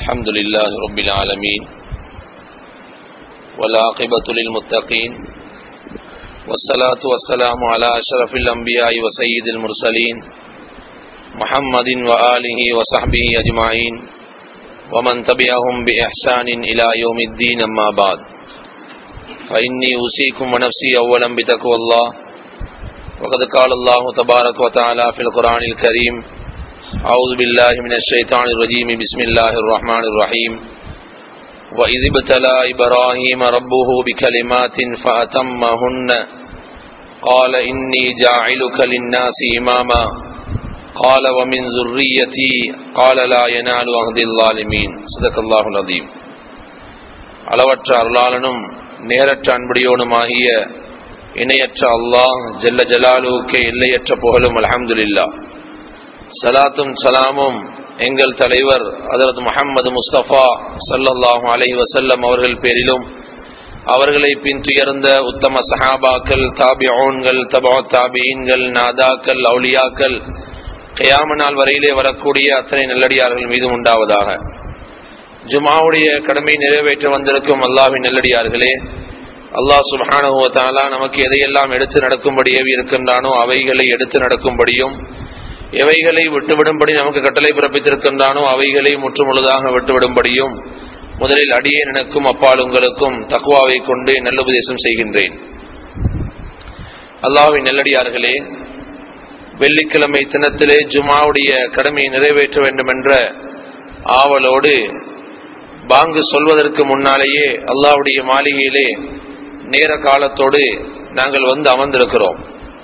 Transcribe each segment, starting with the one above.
الحمد لله رب العالمين والعاقبة للمتقين والصلاة والسلام على أشرف الأنبياء وسيد المرسلين محمد وآله وصحبه أجمعين ومن تبعهم بإحسان إلى يوم الدين أما بعد فإني أوصيكم ونفسي أولا بتقوى الله وقد قال الله تبارك وتعالى في القرآن الكريم أعوذ بالله من الشيطان الرجيم بسم الله الرحمن الرحيم وإذ ابتلى إبراهيم ربه بكلمات فأتمهن قال إني جاعلك للناس إماما قال ومن ذريتي قال لا ينال عهد الظالمين صدق الله العظيم அளவற்ற அருளாளனும் நேரற்ற அன்படியோனுமாகிய இணையற்ற அல்லாஹ் ஜல்ல ஜலாலுக்கே எல்லையற்ற புகழும் அலமதுல்லா சலாத்தும் சலாமும் எங்கள் தலைவர் அதரத் முகமது முஸ்தபா சல்லல்லாஹு அலை வசல்லம் அவர்கள் பேரிலும் அவர்களை பின்துயர்ந்த உத்தம சஹாபாக்கள் தாபியோன்கள் தபா தாபியன்கள் நாதாக்கள் அவுலியாக்கள் கயாம நாள் வரையிலே வரக்கூடிய அத்தனை நல்லடியார்கள் மீதும் உண்டாவதாக ஜுமாவுடைய கடமை நிறைவேற்ற வந்திருக்கும் அல்லாவின் நல்லடியார்களே அல்லாஹ் சுபானுவத்தாலா நமக்கு எதையெல்லாம் எடுத்து நடக்கும்படி ஏவி இருக்கின்றானோ அவைகளை எடுத்து நடக்கும்படியும் எவைகளை விட்டுவிடும்படி நமக்கு கட்டளை பிறப்பித்திருக்கின்றானோ அவைகளை முற்றுமுழுதாக விட்டுவிடும்படியும் முதலில் அடியே எனக்கும் அப்பால் உங்களுக்கும் தக்குவாவை கொண்டு நல்லுபதேசம் செய்கின்றேன் அல்லாவின் நெல்லடியார்களே வெள்ளிக்கிழமை தினத்திலே ஜுமாவுடைய கடமையை நிறைவேற்ற வேண்டும் என்ற ஆவலோடு பாங்கு சொல்வதற்கு முன்னாலேயே அல்லாவுடைய மாளிகையிலே நேர காலத்தோடு நாங்கள் வந்து அமர்ந்திருக்கிறோம்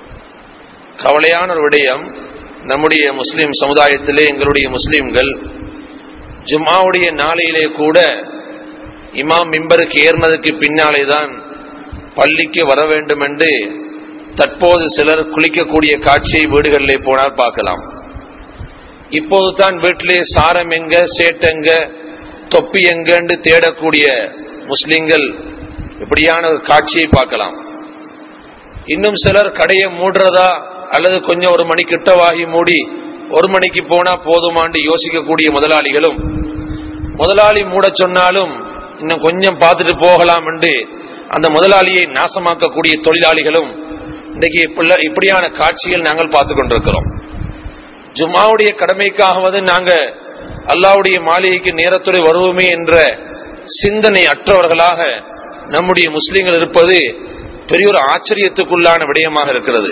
கவலையான ஒரு விடயம் நம்முடைய முஸ்லிம் சமுதாயத்திலே எங்களுடைய முஸ்லிம்கள் ஜும்மாவுடைய நாளையிலே கூட இமாம் மிம்பருக்கு ஏறினதுக்கு பின்னாலே தான் பள்ளிக்கு வர வேண்டும் என்று தற்போது சிலர் குளிக்கக்கூடிய காட்சியை வீடுகளிலே போனால் பார்க்கலாம் இப்போது தான் வீட்டிலே சாரம் எங்க சேட்டெங்க தொப்பி எங்கன்னு தேடக்கூடிய முஸ்லிம்கள் இப்படியான ஒரு காட்சியை பார்க்கலாம் இன்னும் சிலர் கடையை மூடுறதா அல்லது கொஞ்சம் ஒரு மணி கிட்டவாகி மூடி ஒரு மணிக்கு போனா போதுமாண்டு யோசிக்கக்கூடிய முதலாளிகளும் முதலாளி மூட சொன்னாலும் இன்னும் கொஞ்சம் பார்த்துட்டு போகலாம் என்று அந்த முதலாளியை நாசமாக்கக்கூடிய தொழிலாளிகளும் இன்றைக்கு இப்படியான காட்சிகள் நாங்கள் பார்த்து கொண்டிருக்கிறோம் ஜும்மாவுடைய கடமைக்காகவது நாங்க அல்லாவுடைய மாளிகைக்கு நேரத்துறை வருவோமே என்ற சிந்தனை அற்றவர்களாக நம்முடைய முஸ்லிம்கள் இருப்பது பெரிய ஒரு ஆச்சரியத்துக்குள்ளான விடயமாக இருக்கிறது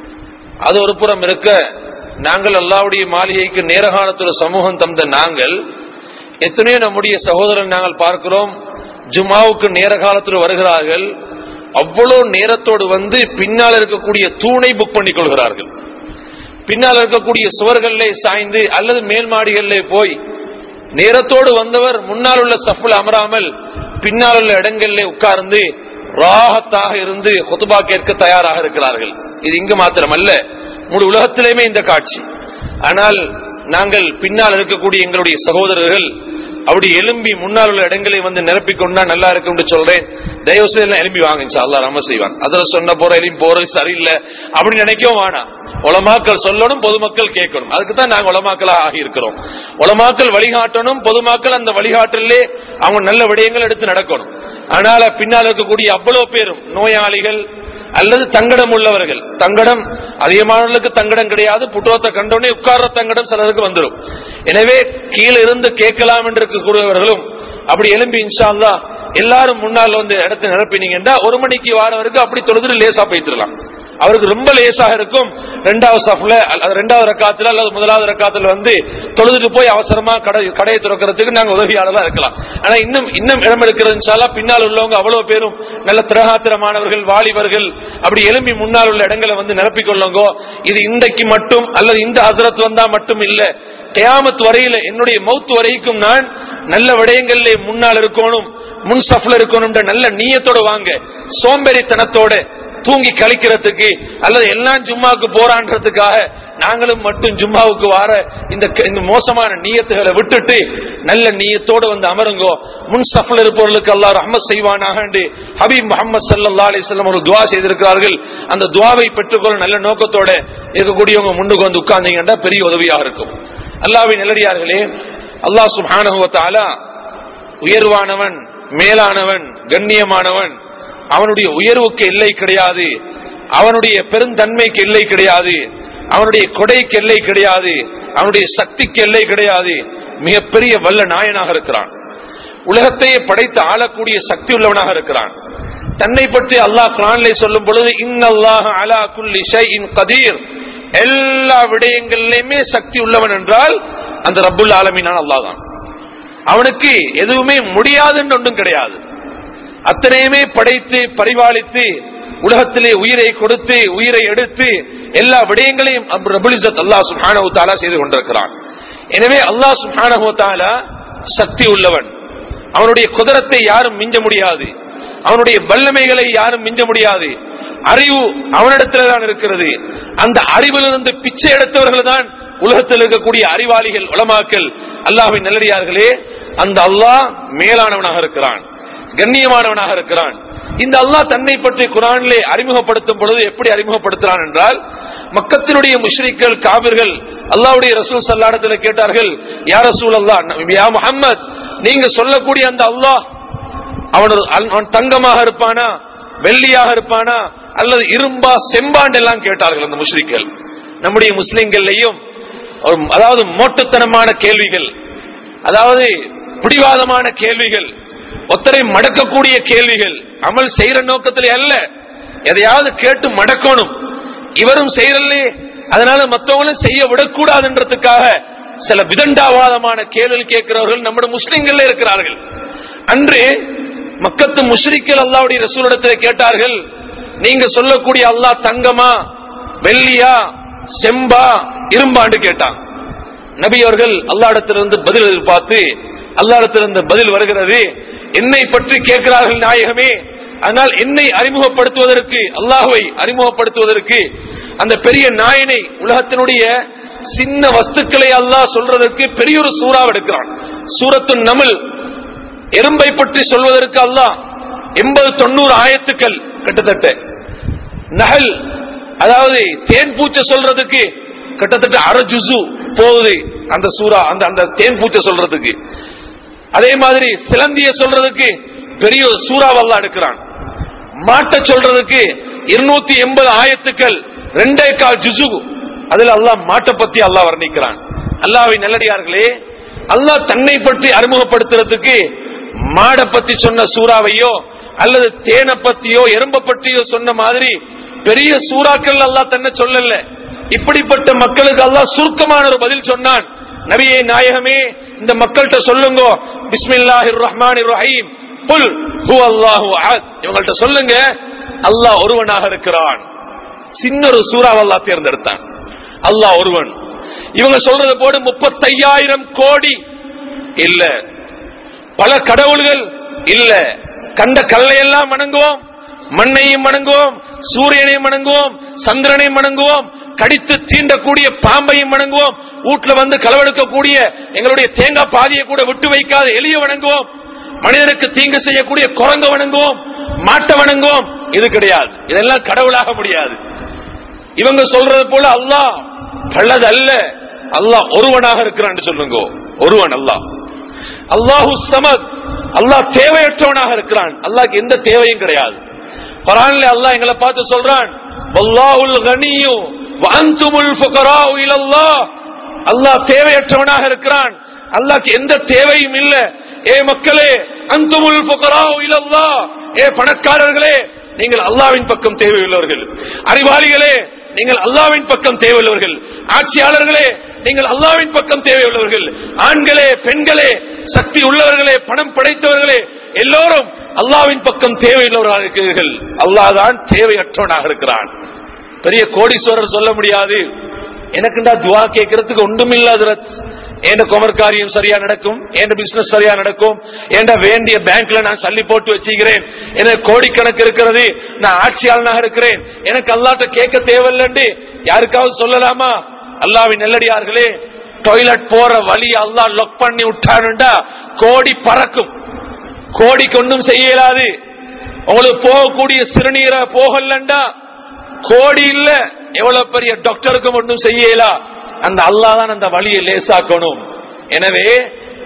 அது ஒரு புறம் இருக்க நாங்கள் அல்லாவுடைய மாளிகைக்கு நேரகாலத்தில் சமூகம் தந்த நாங்கள் எத்தனையோ நம்முடைய சகோதரன் நாங்கள் பார்க்கிறோம் ஜுமாவுக்கு நேர காலத்தில் வருகிறார்கள் அவ்வளோ நேரத்தோடு வந்து பின்னால் இருக்கக்கூடிய தூணை புக் பண்ணிக் கொள்கிறார்கள் பின்னால் இருக்கக்கூடிய சுவர்களே சாய்ந்து அல்லது மேல் மாடிகளிலே போய் நேரத்தோடு வந்தவர் முன்னால் உள்ள சஃபுல் அமராமல் பின்னால் உள்ள இடங்களிலே உட்கார்ந்து ராகத்தாக இருந்து கொத்துபா கேட்க தயாராக இருக்கிறார்கள் இது இங்கு மாத்திரமல்ல முழு உலகத்திலேயுமே இந்த காட்சி ஆனால் நாங்கள் பின்னால் இருக்கக்கூடிய எங்களுடைய சகோதரர்கள் அப்படி எலும்பி முன்னால் உள்ள இடங்களை வந்து நிரப்பிக் கொண்டா நல்லா இருக்கும் சொல்றேன் தயவு செய்து எலும்பி வாங்க அல்லா ரம செய்வான் அதுல சொன்ன போற எலும்பி போறது சரியில்லை அப்படின்னு நினைக்கவும் வேணாம் உலமாக்கள் சொல்லணும் பொதுமக்கள் கேட்கணும் அதுக்கு தான் நாங்க உலமாக்களா ஆகி இருக்கிறோம் உலமாக்கள் வழிகாட்டணும் பொதுமக்கள் அந்த வழிகாட்டலே அவங்க நல்ல விடயங்கள் எடுத்து நடக்கணும் அதனால பின்னால் இருக்கக்கூடிய அவ்வளவு பேரும் நோயாளிகள் அல்லது தங்கடம் உள்ளவர்கள் தங்கடம் அதிகமானவர்களுக்கு தங்கடம் கிடையாது புட்டுவத்தை கண்டோடனே உட்கார்ற தங்கடம் சிலருக்கு வந்துடும் எனவே கீழே இருந்து கேட்கலாம் என்று இருக்கக்கூடியவர்களும் அப்படி எலும்பி இன்ஷால்லா எல்லாரும் முன்னால் வந்து இடத்தை நிரப்பினீங்கன்னா ஒரு மணிக்கு வாரவருக்கு அப்படி தொழுது லேசா போயிட்டுலாம் அவருக்கு ரொம்ப லேசாக இருக்கும் ரெண்டாவது சஃப்ல ரெண்டாவது ரக்காத்துல அல்லது முதலாவது ரக்காத்துல வந்து தொழுதுட்டு போய் அவசரமா கடை கடையை திறக்கிறதுக்கு நாங்க உதவியாளர்களா இருக்கலாம் ஆனா இன்னும் இன்னும் இடம் எடுக்கிறது பின்னால் உள்ளவங்க அவ்வளவு பேரும் நல்ல திரகாத்திரமானவர்கள் வாலிபர்கள் அப்படி எலும்பி முன்னால் உள்ள இடங்களை வந்து நிரப்பிக் கொள்ளுங்க இது இன்றைக்கு மட்டும் அல்லது இந்த ஹசரத் வந்தா மட்டும் இல்ல கயாமத் வரையில என்னுடைய மௌத்து வரைக்கும் நான் நல்ல விடயங்களிலே முன்னால் இருக்கணும் முன் சஃப்ல இருக்கணும் நல்ல நீயத்தோட வாங்க சோம்பேறித்தனத்தோட தூங்கி கழிக்கிறதுக்கு அல்லது எல்லாம் ஜும்மாவுக்கு போறான்றதுக்காக நாங்களும் மட்டும் ஜும்மாவுக்கு வார இந்த இந்த மோசமான நீயத்துகளை விட்டுட்டு நல்ல நீயத்தோடு வந்து அமருங்கோ முன் சஃபல் இருப்பவர்களுக்கு அல்லாஹ் ரஹ்மத் செய்வானாக என்று ஹபீப் முகமது சல்லா அலிஸ்லாம் ஒரு துவா செய்திருக்கிறார்கள் அந்த துவாவை பெற்றுக்கொள்ள நல்ல நோக்கத்தோட இருக்கக்கூடியவங்க முன்னுக்கு வந்து உட்கார்ந்தீங்கன்னா பெரிய உதவியாக இருக்கும் அல்லாவின் நிலடியார்களே அல்லாஹ் சுப்ஹானஹு வ தஆலா உயர்வானவன் மேலானவன் கண்ணியமானவன் அவனுடைய உயர்வுக்கு எல்லை கிடையாது அவனுடைய பெருந்தன்மைக்கு எல்லை கிடையாது அவனுடைய கொடைக்கு எல்லை கிடையாது அவனுடைய சக்திக்கு எல்லை கிடையாது மிகப்பெரிய வல்ல நாயனாக இருக்கிறான் உலகத்தையே படைத்து ஆளக்கூடிய சக்தி உள்ளவனாக இருக்கிறான் தன்னை பற்றி அல்லாஹ் குரானிலே சொல்லும் பொழுது இன்னல்லாஹ் அலா குல்லி ஷைஇன் கதீர் எல்லா விடயங்களிலுமே சக்தி உள்ளவன் என்றால் அந்த ரப்புல் ஆலமீனான அல்லாஹ் தான் அவனுக்கு எதுவுமே முடியாதுன்னு ஒன்றும் கிடையாது அத்தனையுமே படைத்து பரிபாலித்து உலகத்திலே உயிரை கொடுத்து உயிரை எடுத்து எல்லா விடயங்களையும் ரபுலிசத் அல்லாஹ் சுஹானஹு தாலா செய்து கொண்டிருக்கிறான் எனவே அல்லாஹ் சுஹானஹு தாலா சக்தி உள்ளவன் அவனுடைய குதிரத்தை யாரும் மிஞ்ச முடியாது அவனுடைய வல்லமைகளை யாரும் மிஞ்ச முடியாது அறிவு அவனிடத்தில் தான் இருக்கிறது அந்த அறிவிலிருந்து பிச்சை எடுத்தவர்கள் தான் உலகத்தில் இருக்கக்கூடிய அறிவாளிகள் உலமாக்கள் அல்லாஹின் நல்லடியார்களே அந்த அல்லாஹ் மேலானவனாக இருக்கிறான் கண்ணியமானவனாக இருக்கிறான் இந்த அல்லாஹ் தன்னை பற்றி குரானிலே அறிமுகப்படுத்தும் பொழுது எப்படி அறிமுகப்படுத்துறான் என்றால் மக்கத்தினுடைய முஷ்ரிக்கள் காவிர்கள் அல்லாவுடைய ரசூல் சல்லாடத்துல கேட்டார்கள் யா ரசூல் அல்லா யா முஹம்மத் நீங்க சொல்லக்கூடிய அந்த அல்லாஹ் அவன் ஒரு- அவன் தங்கமாக இருப்பானா வெள்ளியாக இருப்பானா அல்லது இரும்பா செம்பாண்டு எல்லாம் கேட்டார்கள் அந்த முஸ்லிம்கள் நம்முடைய முஸ்லிம்கள்லையும் ஒரு அதாவது மோட்டுத்தனமான கேள்விகள் அதாவது பிடிவாதமான கேள்விகள் ஒத்தரை மடக்கக்கூடிய கேள்விகள் அமல் செய்யற நோக்கத்திலே அல்ல எதையாவது கேட்டு மடக்கணும் இவரும் செய்யறல்லே அதனால மத்தவங்களும் செய்ய விடக்கூடாதுன்றதுக்காக சில விதண்டாவாதமான கேள்வி கேட்கிறவர்கள் நம்முடைய முஸ்லிம்கள் இருக்கிறார்கள் அன்று மக்கத்து முஷ்ரிக்கள் அல்லாவுடைய ரசூலிடத்தில் கேட்டார்கள் நீங்க சொல்லக்கூடிய அல்லாஹ் தங்கமா வெள்ளியா செம்பா இரும்பாண்டு கேட்டான் நபி அவர்கள் அல்லாஹ்விடத்திலிருந்து பதில் எதிர்பார்த்து அல்லாஹ்விடத்திலிருந்து பதில் வருகிறது என்னை பற்றி கேட்கிறார்கள் நாயகமே ஆனால் என்னை அறிமுகப்படுத்துவதற்கு அல்லாஹ்வை அறிமுகப்படுத்துவதற்கு அந்த பெரிய நாயனை உலகத்தினுடைய சின்ன வஸ்துக்களை அல்லாஹ் சொல்றதற்கு பெரிய ஒரு சூறா எடுக்கிறான் சூரத்து நமல் எறும்பை பற்றி சொல்வதற்கு அல்லாஹ் எண்பது தொண்ணூறு ஆயத்துக்கள் கிட்டத்தட்ட நகல் அதாவது தேன் பூச்சை சொல்றதுக்கு கிட்டத்தட்ட அரை ஜுசு போகுது அந்த சூறா அந்த அந்த தேன் பூச்சை சொல்றதுக்கு அதே மாதிரி சிலந்திய சொல்றதுக்கு பெரிய ஒரு சூறாவெல்லாம் எடுக்கிறான் மாட்ட சொல்றதுக்கு இருநூத்தி எண்பது ஆயத்துக்கள் ரெண்டே கால் ஜுசு அதுல அல்லாஹ் மாட்டை பத்தி அல்லாஹ் வர்ணிக்கிறான் அல்லாஹ்வை நல்லடியார்களே அல்லாஹ் தன்னை பற்றி அறிமுகப்படுத்துறதுக்கு மாடை பத்தி சொன்ன சூறாவையோ அல்லது தேனை பத்தியோ எறும்ப பற்றியோ சொன்ன மாதிரி பெரிய சூறாக்கள் அல்லாஹ் தன்னை சொல்லல இப்படிப்பட்ட மக்களுக்கு அல்லாஹ் சுருக்கமான ஒரு பதில் சொன்னான் நபியே நாயகமே இந்த மக்கள்கிட்ட சொல்லுங்க பிஸ்மில்லாஹிர் ரஹ்மானிர் ரஹீம் புல் ஹு அல்லாஹு அஹத் இவங்கள்ட்ட சொல்லுங்க அல்லாஹ் ஒருவனாக இருக்கிறான் சின்ன ஒரு சூறாவை அல்லாஹ் தேர்ந்தெடுத்தான் அல்லாஹ் ஒருவன் இவங்க சொல்றது போடு முப்பத்தையாயிரம் கோடி இல்ல பல கடவுள்கள் இல்ல கண்ட கல்லையெல்லாம் வணங்குவோம் மண்ணையும் வணங்குவோம் சூரியனையும் வணங்குவோம் சந்திரனையும் வணங்குவோம் கடித்து தீண்டக்கூடிய பாம்பையும் வணங்குவோம் வீட்டுல வந்து களவெடுக்கக்கூடிய எங்களுடைய தேங்காய் பாதியை கூட விட்டு வைக்காத எளிய வணங்குவோம் மனிதனுக்கு தீங்கு செய்யக்கூடிய குரங்க வணங்குவோம் மாட்டை வணங்குவோம் இது கிடையாது இதெல்லாம் கடவுளாக முடியாது இவங்க சொல்றது போல அல்லாஹ் பல்லது அல்ல அல்லாஹ் ஒருவனாக இருக்கிறான் சொல்லுங்க ஒருவன் அல்லாஹ் அல்லாஹு சமத் அல்லாஹ் தேவையற்றவனாக இருக்கிறான் அல்லாஹ்க்கு எந்த தேவையும் கிடையாது குரான்ல அல்லாஹ் எங்களை பார்த்து சொல்றான் வல்லாஹுல் கனியு வஅன்துமுல் ஃபுகராஉ இலல்லாஹ் அல்லாஹ் தேவையற்றவனாக இருக்கிறான் அல்லாஹ்க்கு எந்த தேவையும் இல்ல ஏ மக்களே அன்துமுல் ஃபுகராஉ இலல்லாஹ் ஏ பணக்காரர்களே நீங்கள் அல்லாவின் பக்கம் தேவையுள்ளவர்கள் அறிவாளிகளே நீங்கள் அல்லாவின் பக்கம் தேவையுள்ளவர்கள் ஆட்சியாளர்களே நீங்கள் அல்லாவின் பக்கம் தேவையுள்ளவர்கள் ஆண்களே பெண்களே சக்தி உள்ளவர்களே பணம் படைத்தவர்களே எல்லோரும் அல்லாவின் பக்கம் தேவையுள்ளவர்களாக இருக்கிறீர்கள் அல்லாஹ் தான் தேவையற்றவனாக இருக்கிறான் பெரிய கோடீஸ்வரர் சொல்ல முடியாது எனக்குண்டா துவா கேட்கறதுக்கு ஒன்றும் இல்லாத என் குமர் காரியம் சரியா நடக்கும் என் பிசினஸ் சரியா நடக்கும் என் வேண்டிய பேங்க்ல நான் சல்லி போட்டு வச்சுக்கிறேன் எனக்கு கோடிக்கணக்கு இருக்கிறது நான் ஆட்சியாளனாக இருக்கிறேன் எனக்கு அல்லாட்ட கேட்க தேவையில்லைண்டு யாருக்காவது சொல்லலாமா அல்லாவின் நெல்லடியார்களே டாய்லெட் போற வழி அல்லாஹ் லொக் பண்ணி விட்டானுண்டா கோடி பறக்கும் கோடிக்கு ஒன்றும் செய்ய இயலாது உங்களுக்கு போகக்கூடிய சிறுநீரை போகலண்டா கோடி இல்ல எவ்வளவு பெரிய டாக்டருக்கும் ஒன்றும் செய்யலா அந்த அல்லாஹ் தான் அந்த வழியை லேசாக்கணும் எனவே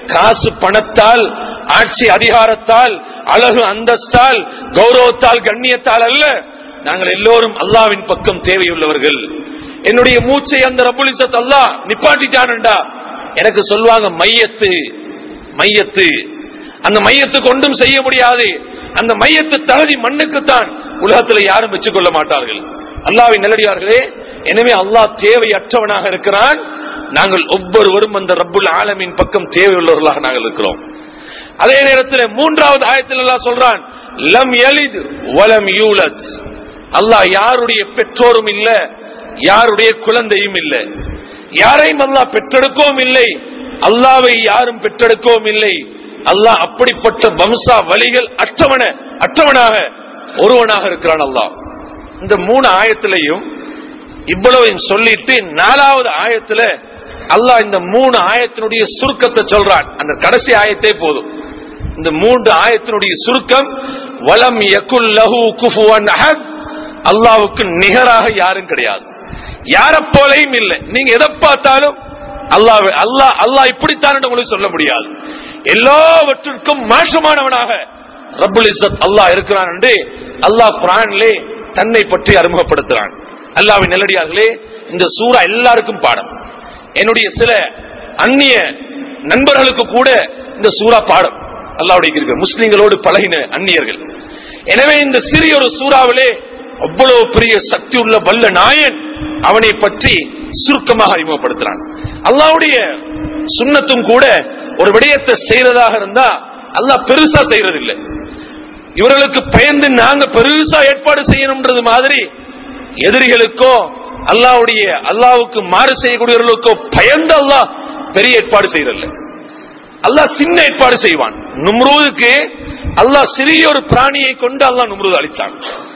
காசு பணத்தால் ஆட்சி அதிகாரத்தால் அழகு அந்தஸ்தால் கௌரவத்தால் கண்ணியத்தால் அல்ல நாங்கள் எல்லோரும் அல்லாவின் பக்கம் தேவையுள்ளவர்கள் என்னுடைய மூச்சை அந்த ரபுலிசத் அல்லாஹ் நிப்பாட்டிட்டான்டா எனக்கு சொல்வாங்க மையத்து மையத்து அந்த மையத்துக்கு ஒன்றும் செய்ய முடியாது அந்த மையத்து தகுதி மண்ணுக்குத்தான் உலகத்தில் யாரும் வச்சுக்கொள்ள மாட்டார்கள் அல்லாவின் நல்லடியார்களே எனவே அல்லாஹ் தேவையற்றவனாக இருக்கிறான் நாங்கள் ஒவ்வொருவரும் அந்த ரப்புல் ஆலமின் பக்கம் தேவையுள்ளவர்களாக நாங்கள் இருக்கிறோம் அதே நேரத்தில் மூன்றாவது ஆயத்தில் அல்லாஹ் சொல்றான் லம் யலித் வலம் யூலத் அல்லாஹ் யாருடைய பெற்றோரும் இல்ல யாருடைய குழந்தையும் இல்ல யாரையும் அல்லாஹ் பெற்றெடுக்கவும் இல்லை அல்லாவை யாரும் பெற்றெடுக்கவும் இல்லை அல்லாஹ் அப்படிப்பட்ட வம்சா வழிகள் அற்றவன அற்றவனாக ஒருவனாக இருக்கிறான் அல்லாஹ் இந்த மூணு ஆயத்திலையும் இவ்வளவையும் சொல்லிட்டு நாலாவது ஆயத்துல அல்லாஹ் இந்த மூணு ஆயத்தினுடைய சுருக்கத்தை சொல்றான் அந்த கடைசி ஆயத்தே போதும் இந்த மூன்று ஆயத்தினுடைய சுருக்கம் வலம் யகுல் லஹு குஃபுவன் அஹத் அல்லாஹ்வுக்கு நிகராக யாரும் கிடையாது யார போலையும் இல்லை நீங்க எதை பார்த்தாலும் அல்லாஹ் அல்லாஹ் அல்லாஹ் இப்படித்தான் உங்களுக்கு சொல்ல முடியாது எல்லாவற்றிற்கும் மாற்றமானவனாக ரப்புல் இஸ்ஸத் அல்லாஹ் இருக்கிறான் என்று அல்லாஹ் குரானிலே தன்னை பற்றி அறிமுகப்படுத்துறான் அல்லாவின் நல்லடியார்களே இந்த சூரா எல்லாருக்கும் பாடம் என்னுடைய சில அந்நிய நண்பர்களுக்கு கூட இந்த சூரா பாடம் அல்லாவுடைய இருக்கு முஸ்லிம்களோடு பழகின அந்நியர்கள் எனவே இந்த சிறிய ஒரு சூறாவிலே அவ்வளவு பெரிய சக்தி உள்ள வல்ல நாயன் அவனை பற்றி சுருக்கமாக அறிமுகப்படுத்துறான் அல்லாவுடைய சுண்ணத்தும் கூட ஒரு விடயத்தை செய்யறதாக இருந்தா அல்லாஹ் பெருசா செய்யறதில்லை இவர்களுக்கு பயந்து நாங்க பெருசா ஏற்பாடு செய்யணும்ன்றது மாதிரி எதிரிகளுக்கோ அல்லாவுடைய அல்லாவுக்கு மாறு செய்யக்கூடியவர்களுக்கோ பயந்து அல்லாஹ் பெரிய ஏற்பாடு செய்யறதில்லை அல்லாஹ் சின்ன ஏற்பாடு செய்வான் நும்ரூதுக்கு அல்லாஹ் சிறிய ஒரு பிராணியை கொண்டு அல்லாஹ் நும்ரூது அழிச்சான்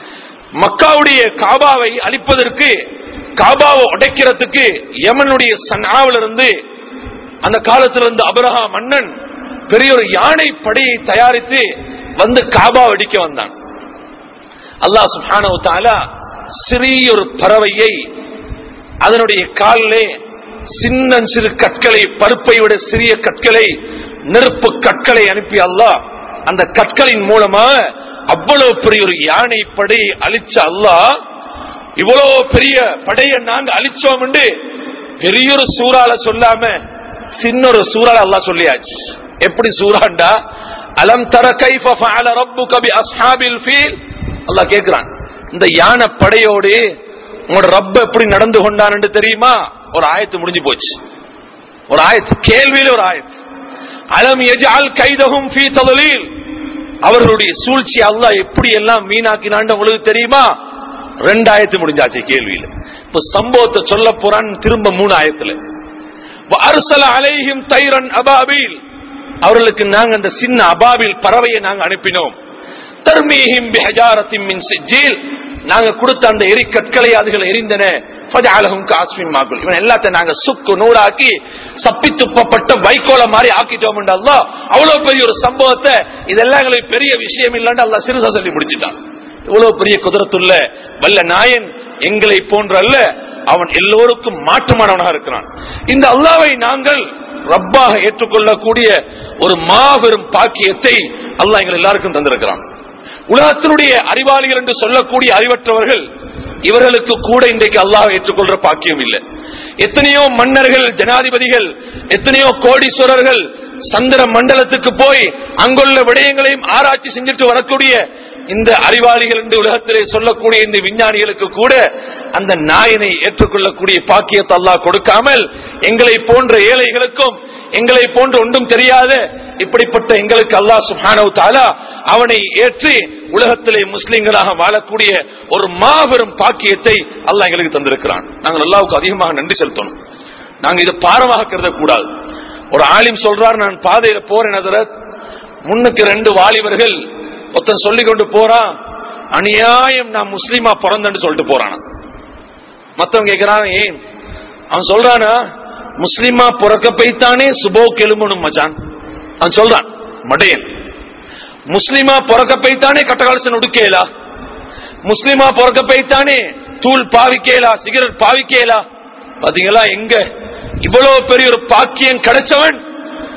மக்காவுடைய காபாவை அழிப்பதற்கு காபாவை உடைக்கிறதுக்கு யமனுடைய சனாவில இருந்து அந்த காலத்துல இருந்து அபரஹா மன்னன் பெரிய ஒரு யானை படையை தயாரித்து வந்து காபா அடிக்க வந்தான் அல்லாஹ் சுப்ஹானஹு தஆலா சிறிய ஒரு பறவையை அதனுடைய காலிலே சின்ன சிறு கற்களை பருப்பை விட சிறிய கற்களை நெருப்பு கற்களை அனுப்பி அல்லாஹ் அந்த கற்களின் மூலமாக அவ்வளவு பெரிய ஒரு யானை படையை அழிச்ச அல்லாஹ் இவ்வளவு பெரிய படையை நாங்க அழிச்சோம் என்று பெரிய ஒரு சூறால சொல்லாம சின்ன ஒரு சூறால அல்லாஹ் சொல்லியாச்சு எப்படி சூறாண்டா அலம் தர கைஃப ஃபஅல ரப்புக பி அஸ்ஹாபில் ஃபீல் அல்லாஹ் கேக்குறான் இந்த யானை படையோடு உங்களோட ரப்ப எப்படி நடந்து கொண்டான்னு தெரியுமா ஒரு ஆயத்து முடிஞ்சு போச்சு ஒரு ஆயத்து கேள்வியில ஒரு ஆயத்து அலம் யஜ்அல் கைதஹும் ஃபீ ததலீல் அவர்களுடைய சூழ்ச்சி அல்லாஹ் எப்படி எல்லாம் வீணாக்கினான்னு உங்களுக்கு தெரியுமா ரெண்டாயிரத்து முடிஞ்சாச்சு கேள்வியில இப்ப சம்பவத்தை சொல்ல போறான் திரும்ப மூணு ஆயத்துல அருசல அலைஹிம் தைரன் அபாபில் அவர்களுக்கு நாங்க அந்த சின்ன அபாபில் பறவையை நாங்க அனுப்பினோம் தர்மீஹிம் பிஹஜாரத்தின் மின் சிஜில் நாங்க கொடுத்த அந்த எரி கற்களை அதுகள் எரிந்தன ஃபஜஅலஹும் காஸ்மின் மாகுல் இவன் எல்லாத்தையும் நாங்க சுக்கு நூறாக்கி சப்பி துப்பப்பட்ட வைக்கோல மாதிரி ஆக்கிட்டோம் அல்லாஹ் அவ்வளவு பெரிய ஒரு சம்பவத்தை இதெல்லாம் எங்களுக்கு பெரிய விஷயம் இல்லைன்னு அல்லாஹ் சிறுசா சொல்லி முடிச்சிட்டான் இவ்வளவு பெரிய குதிரத்துள்ள வல்ல நாயன் எங்களை போன்ற அல்ல அவன் எல்லோருக்கும் மாற்றமானவனாக இருக்கிறான் இந்த அல்லாவை நாங்கள் ரப்பாக ஏற்றுக்கொள்ளக்கூடிய ஒரு மாபெரும் பாக்கியத்தை அல்லாஹ் எங்கள் எல்லாருக்கும் தந்திருக்கிறான் உலகத்தினுடைய அறிவாளிகள் என்று சொல்லக்கூடிய அறிவற்றவர்கள் இவர்களுக்கு கூட இன்றைக்கு அல்லாஹ் ஏற்றுக்கொள்ற பாக்கியம் இல்லை எத்தனையோ மன்னர்கள் ஜனாதிபதிகள் எத்தனையோ கோடீஸ்வரர்கள் சந்திர மண்டலத்துக்கு போய் அங்குள்ள விடயங்களையும் ஆராய்ச்சி செஞ்சுட்டு வரக்கூடிய இந்த அறிவாளிகள் என்று உலகத்திலே சொல்லக்கூடிய இந்த விஞ்ஞானிகளுக்கு கூட அந்த நாயனை ஏற்றுக்கொள்ளக்கூடிய பாக்கியத்தை அல்லாஹ் கொடுக்காமல் எங்களை போன்ற ஏழைகளுக்கும் எங்களை போன்று ஒன்றும் தெரியாத இப்படிப்பட்ட எங்களுக்கு அல்லாஹ் சுஹானவு தாலா அவனை ஏற்று உலகத்திலே முஸ்லிம்களாக வாழக்கூடிய ஒரு மாபெரும் பாக்கியத்தை அல்லாஹ் எங்களுக்கு தந்திருக்கிறான் நாங்கள் அல்லாவுக்கு அதிகமாக நன்றி செலுத்தணும் நாங்க இதை பாரமாக கருதக்கூடாது ஒரு ஆலிம் சொல்றார் நான் பாதையில போறேன் ஹசரத் முன்னுக்கு ரெண்டு வாலிபர்கள் ஒருத்தன் சொல்லி கொண்டு போறான் அநியாயம் நான் முஸ்லீமா பிறந்தேன்னு சொல்லிட்டு போறான் மத்தவன் கேட்கிறான் ஏன் அவன் சொல்றானா முஸ்லிமா பிறக்க போய்த்தானே சுபோ கெலும்பணும் மச்சான் அவன் சொல்றான் மடையன் முஸ்லிமா பிறக்க போய்த்தானே கட்டகாலசன் உடுக்கேலா முஸ்லிமா பிறக்க போய்த்தானே தூள் பாவிக்கேலா சிகரெட் பாவிக்கேலா பாத்தீங்களா எங்க இவ்வளவு பெரிய ஒரு பாக்கியம் கிடைச்சவன்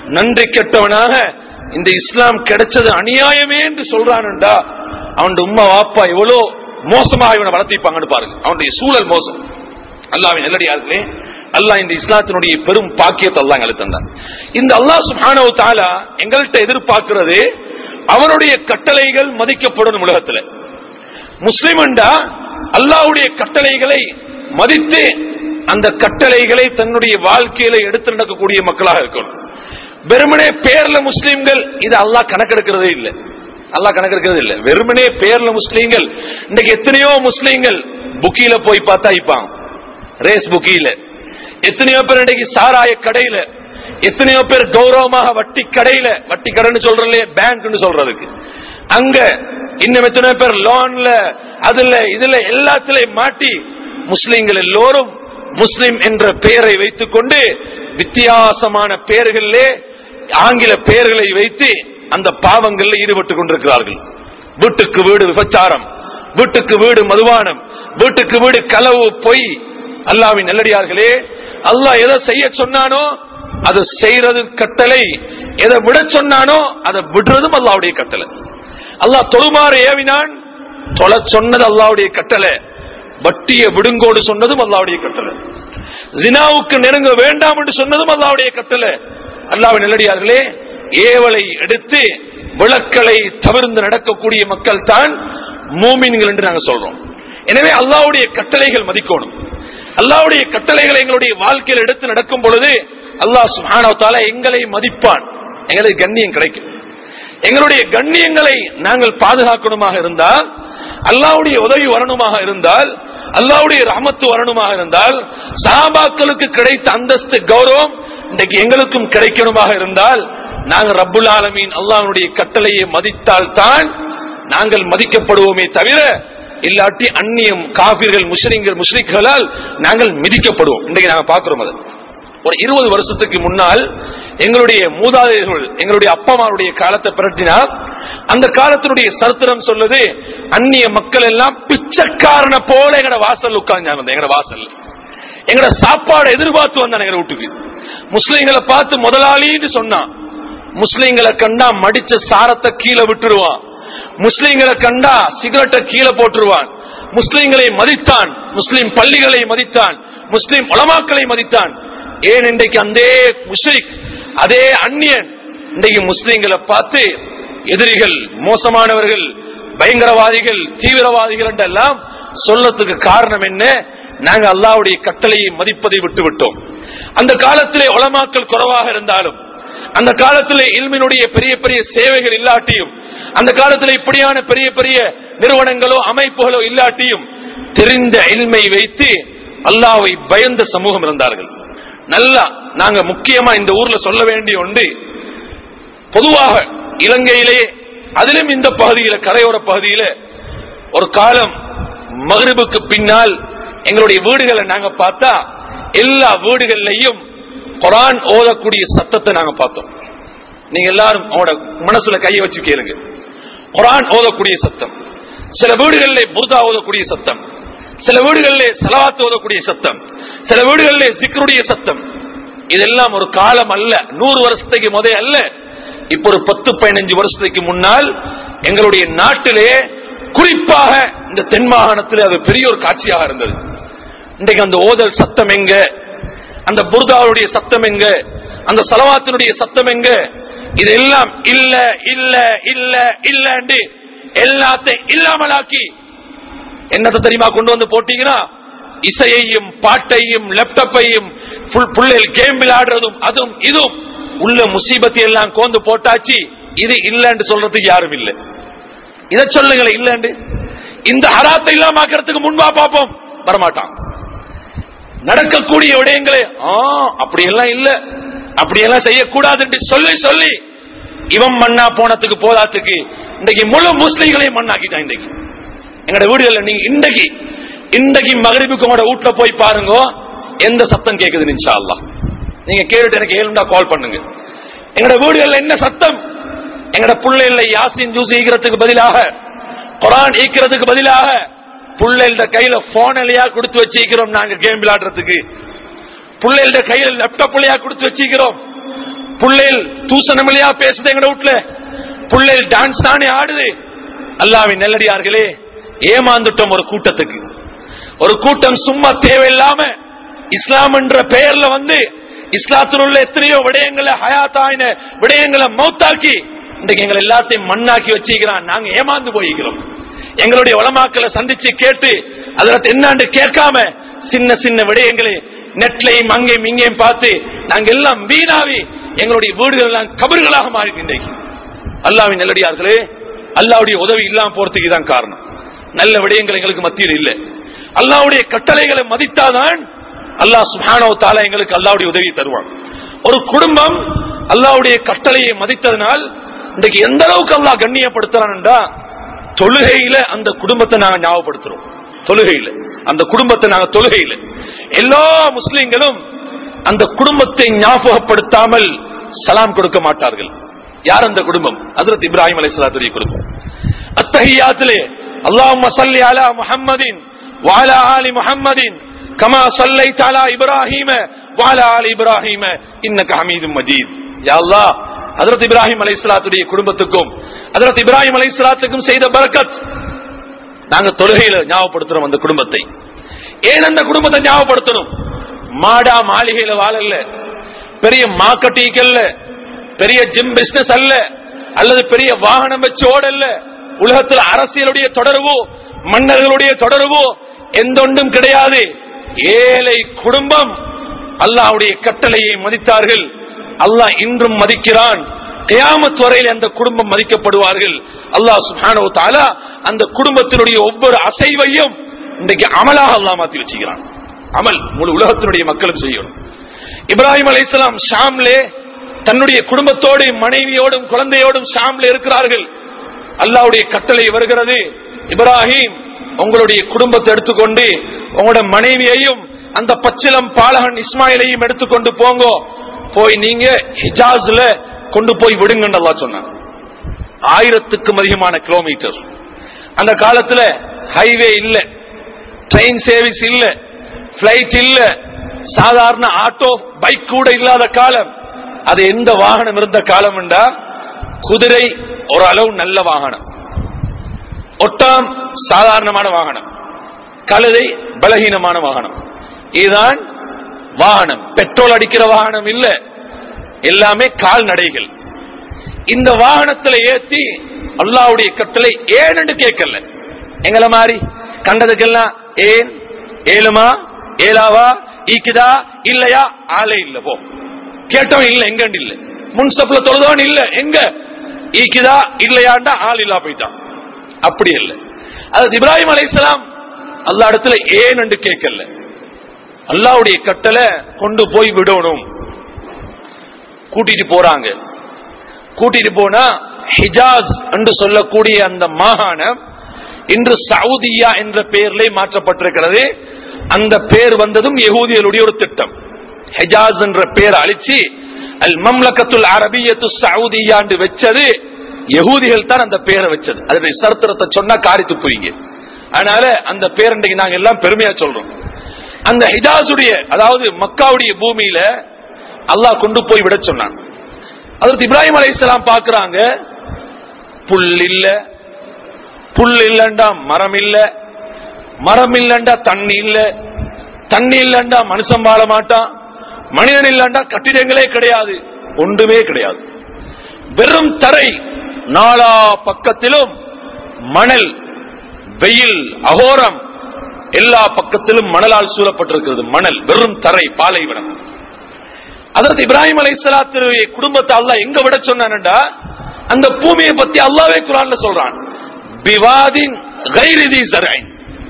நன்றி கெட்டவனாக இந்த இஸ்லாம் கிடைச்சது அநியாயமே என்று சொல்றான்டா அவன் உம்மா வாப்பா எவ்வளவு மோசமாக இவனை வளர்த்திப்பாங்கன்னு பாருங்க அவனுடைய சூழல் மோசம் அல்லாவின் நல்லடியார்களே அல்லாஹ் இந்த இஸ்லாத்தினுடைய பெரும் பாக்கியத்தை அல்லாஹ் எங்களுக்கு தந்தான் இந்த அல்லாஹ் சுப்ஹானஹு தஆலா எங்கள்கிட்ட எதிர்பார்க்கிறது அவனுடைய கட்டளைகள் மதிக்கப்படும் உலகத்துல முஸ்லிம்ண்டா அல்லாஹ்வுடைய கட்டளைகளை மதித்து அந்த கட்டளைகளை தன்னுடைய வாழ்க்கையில எடுத்து நடக்கக்கூடிய மக்களாக இருக்கணும் வெறுமனே பேர்ல முஸ்லிம்கள் இது அல்லாஹ் கணக்கெடுக்கிறதே இல்லை அல்லாஹ் கணக்கெடுக்கிறது இல்லை வெறுமனே பேர்ல முஸ்லீம்கள் இன்னைக்கு எத்தனையோ முஸ்லீம்கள் புக்கியில போய் பார்த்தா இப்பாங்க ரேஸ் புக்கியில எத்தனையோ பேர் இன்னைக்கு சாராய கடையில எத்தனையோ பேர் கௌரவமாக வட்டி கடையில வட்டி கடைன்னு சொல்றதுல பேங்க்னு சொல்றதுக்கு அங்க இன்னும் எத்தனையோ பேர் லோன்ல அதுல இதுல எல்லாத்திலையும் மாட்டி முஸ்லிம்கள் எல்லோரும் முஸ்லிம் என்ற பெயரை வைத்துக் கொண்டு வித்தியாசமான பெயர்களிலே ஆங்கில பெயர்களை வைத்து அந்த பாவங்களில் ஈடுபட்டுக் கொண்டிருக்கிறார்கள் வீட்டுக்கு வீடு விபச்சாரம் வீட்டுக்கு வீடு மதுபானம் வீட்டுக்கு வீடு களவு பொய் அல்லாவின் நல்லடியார்களே அல்லாஹ் எதை செய்ய சொன்னானோ அதை செய்யறது கட்டளை எதை விட சொன்னானோ அதை விடுறதும் அல்லாவுடைய கட்டளை அல்லாஹ் தொழுமாறு ஏவினான் தொலை சொன்னது அல்லாவுடைய கட்டளை வட்டிய விடுங்கோடு சொன்னதும் அல்லாவுடைய கட்டளை ஜினாவுக்கு நெருங்க வேண்டாம் என்று சொன்னதும் அல்லாவுடைய கட்டளை அல்லாவின் நல்லடியார்களே ஏவலை எடுத்து விளக்கலை தவிர்ந்து நடக்கக்கூடிய மக்கள் தான் மூமின்கள் என்று நாங்கள் சொல்றோம் எனவே அல்லாவுடைய கட்டளைகள் மதிக்கணும் அல்லாவுடைய கட்டளைகளை எங்களுடைய வாழ்க்கையில் எடுத்து நடக்கும் பொழுது அல்லாஹ் சுஹானவத்தால எங்களை மதிப்பான் எங்களுக்கு கண்ணியம் கிடைக்கும் எங்களுடைய கண்ணியங்களை நாங்கள் பாதுகாக்கணுமாக இருந்தால் அல்லாவுடைய உதவி வரணுமாக இருந்தால் அல்லாவுடைய ரஹமத்து வரணுமாக இருந்தால் சாபாக்களுக்கு கிடைத்த அந்தஸ்து கௌரவம் இன்றைக்கு எங்களுக்கும் கிடைக்கணுமாக இருந்தால் நாங்கள் ரப்புல் ஆலமீன் அல்லாஹ்வுடைய கட்டளையை மதித்தால் தான் நாங்கள் மதிக்கப்படுவோமே தவிர இல்லாட்டி அந்நியம் காபிர்கள் முஸ்லிம்கள் முஸ்லிம்களால் நாங்கள் மிதிக்கப்படுவோம் இன்றைக்கு நாங்கள் பார்க்கிறோம் அது ஒரு இருபது வருஷத்துக்கு முன்னால் எங்களுடைய மூதாதையர்கள் எங்களுடைய அப்பமாருடைய காலத்தை பிரட்டினால் அந்த காலத்தினுடைய சரித்திரம் சொல்லுது அந்நிய மக்கள் எல்லாம் பிச்சைக்காரனை போல எங்கட வாசல் உட்கார்ந்தாங்க எங்கட வாசல் எங்கட சாப்பாடு எதிர்பார்த்து வந்தாங்க எங்க வீட்டுக்கு முஸ்லிம்களை பார்த்து முதலாளின்னு சொன்னான் முஸ்லிம்களை கண்டா மடிச்ச சாரத்தை கீழே விட்டுடுவான் முஸ்லிம்களை கண்டா சிகரெட்டை கீழே போட்டுருவான் முஸ்லிம்களை மதித்தான் முஸ்லிம் பள்ளிகளை மதித்தான் முஸ்லிம் உலமாக்களை மதித்தான் ஏன் இன்றைக்கு அந்த முஸ்லிக் அதே அந்நியன் இன்றைக்கு முஸ்லிம்களை பார்த்து எதிரிகள் மோசமானவர்கள் பயங்கரவாதிகள் தீவிரவாதிகள் என்றெல்லாம் சொல்லத்துக்கு காரணம் என்ன நாங்க அல்லாவுடைய கட்டளையை மதிப்பதை விட்டு விட்டோம் அந்த காலத்திலே உலமாக்கள் குறைவாக இருந்தாலும் அந்த காலத்திலே இல்மினுடைய பெரிய பெரிய சேவைகள் இல்லாட்டியும் அந்த காலத்தில் இப்படியான பெரிய பெரிய நிறுவனங்களோ அமைப்புகளோ இல்லாட்டியும் தெரிந்த இல்மை வைத்து அல்லாவை பயந்த சமூகம் இருந்தார்கள் நல்லா நாங்க முக்கியமா இந்த ஊர்ல சொல்ல வேண்டிய ஒன்று பொதுவாக இலங்கையிலே அதிலும் இந்த பகுதியில கரையோர பகுதியில ஒரு காலம் மகரிபுக்கு பின்னால் எங்களுடைய வீடுகளை நாங்க பார்த்தா எல்லா வீடுகள்லையும் குரான் ஓதக்கூடிய சத்தத்தை நாங்க பார்த்தோம் நீங்க எல்லாரும் அவனோட மனசுல கையை வச்சு கேளுங்க குரான் ஓதக்கூடிய சத்தம் சில வீடுகளிலே புர்தா ஓதக்கூடிய சத்தம் சில வீடுகளிலே செலவாத்து ஓதக்கூடிய சத்தம் சில வீடுகளிலே சிக்கருடைய சத்தம் இதெல்லாம் ஒரு காலம் அல்ல நூறு வருஷத்துக்கு முத அல்ல இப்ப ஒரு பத்து பதினஞ்சு வருஷத்துக்கு முன்னால் எங்களுடைய நாட்டிலே குறிப்பாக இந்த தென் மாகாணத்தில் அது பெரிய ஒரு காட்சியாக இருந்தது இன்றைக்கு அந்த ஓதல் சத்தம் எங்க அந்த புர்தாவுடைய சத்தம் எங்க அந்த சலவாத்தினுடைய சத்தம் எங்க இதெல்லாம் இல்ல இல்ல இல்ல இல்ல எல்லாத்தையும் இல்லாமலாக்கி என்னத்தை தெரியுமா கொண்டு வந்து போட்டீங்கன்னா இசையையும் பாட்டையும் லேப்டாப்பையும் புள்ளைகள் கேம் விளையாடுறதும் அதுவும் இதுவும் உள்ள முசீபத்தை எல்லாம் கோந்து போட்டாச்சு இது இல்லன்னு சொல்றதுக்கு யாரும் இல்லை இதை சொல்லுங்களேன் இல்லன்னு இந்த ஹராத்தை இல்லாமக்கிறதுக்கு முன்பா பார்ப்போம் வரமாட்டான் நடக்கக்கூடிய விடயங்களே ஆ அப்படியெல்லாம் இல்ல அப்படியெல்லாம் செய்யக்கூடாது என்று சொல்லி சொல்லி இவன் மண்ணா போனதுக்கு போதாத்துக்கு இன்றைக்கு முழு முஸ்லீம்களையும் மண்ணாக்கிட்டான் இன்றைக்கு எங்கட வீடுகள்ல நீங்க இன்றைக்கு இன்றைக்கு மகரிபுக்கு உங்களோட வீட்டுல போய் பாருங்க எந்த சத்தம் கேக்குது இன்ஷா அல்லாஹ் நீங்க கேட்டுட்டு எனக்கு ஏழுண்டா கால் பண்ணுங்க எங்கட வீடுகள்ல என்ன சத்தம் எங்கட பிள்ளைகள யாசின் ஜூஸ் ஈக்கிறதுக்கு பதிலாக குரான் ஈக்கிறதுக்கு பதிலாக பிள்ளைகள கையில போன் இல்லையா கொடுத்து வச்சிருக்கிறோம் நாங்க கேம் விளையாடுறதுக்கு பிள்ளைகள கையில லேப்டாப் இல்லையா கொடுத்து வச்சிருக்கிறோம் புள்ளைகள் தூசணமில்லையா பேசுது எங்க வீட்டுல புள்ளைகள் டான்ஸ் தானே ஆடுது அல்லாவின் நெல்லடியார்களே ஏமாந்துட்டோம் ஒரு கூட்டத்துக்கு ஒரு கூட்டம் சும்மா தேவையில்லாம இஸ்லாம் என்ற பெயர்ல வந்து இஸ்லாத்தில் உள்ள எத்தனையோ விடயங்களை ஹயாத்தாயின விடயங்களை மௌத்தாக்கி இன்றைக்கு எங்களை எல்லாத்தையும் மண்ணாக்கி வச்சுக்கிறான் நாங்க ஏமாந்து போய்க்கிறோம் எங்களுடைய உலமாக்களை சந்திச்சு கேட்டு அதுல என்னாண்டு கேட்காம சின்ன சின்ன விடயங்களை நெட்லையும் அங்கேயும் இங்கேயும் பார்த்து நாங்க எல்லாம் வீணாவி எங்களுடைய வீடுகள் எல்லாம் கபர்களாக மாறி இன்றைக்கு அல்லாவின் நல்லடியார்களே அல்லாவுடைய உதவி இல்லாம போறதுக்கு தான் காரணம் நல்ல விடயங்கள் எங்களுக்கு மத்தியில் இல்லை அல்லாவுடைய கட்டளைகளை மதித்தாதான் அல்லாஹ் சுஹானோ தாலா எங்களுக்கு அல்லாவுடைய உதவி தருவான் ஒரு குடும்பம் அல்லாவுடைய கட்டளையை மதித்ததனால் இன்றைக்கு எந்த அளவுக்கு அல்லாஹ் கண்ணியப்படுத்துறான்டா தொழுகையில அந்த குடும்பத்தை நாங்க ஞாபகப்படுத்துறோம் தொழுகையில அந்த குடும்பத்தை நாங்க தொழுகையில எல்லா முஸ்லிம்களும் அந்த குடும்பத்தை ஞாபகப்படுத்தாமல் சலாம் கொடுக்க மாட்டார்கள் யார் அந்த குடும்பம் ஹஜ்ரத் இப்ராஹிம் அலைஹிஸ்ஸலாத்துடைய குடும்பம் அத்தஹியாத்திலே அல்லாஹும்ம ஸல்லி அலா முஹம்மதின் வஅலா ஆலி முஹம்மதின் கமா ஸல்லைத அலா இப்ராஹீம வஅலா ஆலி இப்ராஹீம இன்னக ஹமீதும் மஜீத் யா அல்லாஹ் ஹஜ்ரத் இப்ராஹிம் அலைஹிஸ்ஸலாத்துடைய குடும்பத்துக்கும் ஹஜ்ரத் இப்ராஹிம் அலைஹிஸ்ஸலாத்துக்கும் செய்த பரக்கத் நாங்க தொழுகையில ஞாபகப்படுத்துறோம் அந்த குடும்பத்தை ஏன் அந்த குடும்பத்தை ஞாபகப்படுத்தணும் மாடா மாளிகையில வாழல்ல பெரிய மார்க்கெட்டிங்கல்ல பெரிய ஜிம் பிசினஸ் அல்ல அல்லது பெரிய வாகனம் வச்சு ஓடல்ல உலகத்தில் அரசியலுடைய தொடர்போ மன்னர்களுடைய தொடர்போ எந்த ஒன்றும் கிடையாது ஏழை குடும்பம் அல்லாஹ்வுடைய கட்டளையை மதித்தார்கள் அல்லாஹ் இன்றும் மதிக்கிறான் கியாமத் வரையில் அந்த குடும்பம் மதிக்கப்படுவார்கள் அல்லாஹ் சுப்ஹானஹு தஆலா அந்த குடும்பத்தினுடைய ஒவ்வொரு அசைவையும் இன்றைக்கு அமலாக அல்லாஹ் மாத்தி வச்சுக்கிறான் அமல் முழு உலகத்தினுடைய மக்களும் செய்யணும் இப்ராஹிம் அலைஹிஸ்ஸலாம் ஷாம்லே தன்னுடைய குடும்பத்தோடு மனைவியோடும் குழந்தையோடும் ஷாம்ல இருக்கிறார்கள் அல்லாஹ்வுடைய கட்டளை வருகிறது இப்ராஹிம் உங்களுடைய குடும்பத்தை எடுத்துக்கொண்டு உங்களோட மனைவியையும் அந்த பச்சிலம் பாலகன் இஸ்மாயிலையும் எடுத்துக்கொண்டு போங்க போய் நீங்க ஹிஜாஸ்ல கொண்டு போய் விடுங்கன்னு அல்லாஹ் சொன்னான் ஆயிரத்துக்கும் அதிகமான கிலோமீட்டர் அந்த காலத்துல ஹைவே இல்ல ட்ரெயின் சர்வீஸ் இல்ல பிளைட் இல்ல சாதாரண ஆட்டோ பைக் கூட இல்லாத காலம் அது எந்த வாகனம் இருந்த காலம் என்றா குதிரை ஓரளவு நல்ல வாகனம் ஒட்டாம் சாதாரணமான வாகனம் கழுதை பலகீனமான வாகனம் இதுதான் வாகனம் பெட்ரோல் அடிக்கிற வாகனம் இல்ல எல்லாமே கால்நடைகள் இந்த வாகனத்துல ஏத்தி அல்லாவுடைய கட்டளை ஏன்னு கேட்கல எங்களை மாதிரி கண்டதுக்கெல்லாம் ஏன் ஏழுமா ஏலாவா ஈக்குதா இல்லையா ஆளே இல்ல போ கேட்டோம் இல்ல எங்க இல்ல முன்சப்ல தொழுதவன் இல்ல எங்க ஈக்குதா இல்லையாண்டா ஆள் இல்லா போயிட்டான் அப்படி இல்ல அது இப்ராஹிம் அலைஹிஸ்ஸலாம் அல்லா இடத்துல ஏன் என்று கேட்கல அல்லாவுடைய கட்டளை கொண்டு போய் விடணும் கூட்டிட்டு போறாங்க கூட்டிட்டு போனா ஹிஜாஸ் என்று சொல்லக்கூடிய அந்த மாகாணம் இன்று சவுதியா என்ற பெயரிலே மாற்றப்பட்டிருக்கிறது அந்த பேர் வந்ததும் யகூதியலுடைய ஒரு திட்டம் ஹெஜாஸ் என்ற பேர் அழிச்சு அல் மம்லக்கத்துல் அரபியத்து சவுதியாண்டு வச்சது யகூதிகள் தான் அந்த பேரை வச்சது அதனுடைய சரித்திரத்தை சொன்னா காரி துப்புவீங்க அதனால அந்த பேர் இன்றைக்கு நாங்க எல்லாம் பெருமையா சொல்றோம் அந்த ஹிஜாஸுடைய அதாவது மக்காவுடைய பூமியில அல்லாஹ் கொண்டு போய் விட சொன்னான் அதற்கு இப்ராஹிம் அலைஹிஸ்ஸலாம் பார்க்கறாங்க புல் இல்ல புல் இல்லண்டா மரம் இல்ல மரம் இல்லண்டா தண்ணி இல்ல தண்ணி இல்லண்டா மனுஷன் வாழ மாட்டான் மனிதன் இல்லண்டா கட்டிடங்களே கிடையாது ஒன்றுமே கிடையாது வெறும் தரை நாலா பக்கத்திலும் மணல் வெயில் அகோரம் எல்லா பக்கத்திலும் மணலால் சூழப்பட்டிருக்கிறது மணல் வெறும் தரை பாலைவனம் அதற்கு இப்ராஹிம் அலைஹிஸ்ஸலாத்துடைய குடும்பத்தை அல்லாஹ் எங்க விட சொன்னான்டா அந்த பூமியை பத்தி அல்லாவே குரான்ல சொல்றான் பிவாதின் கைரிதி சரைன்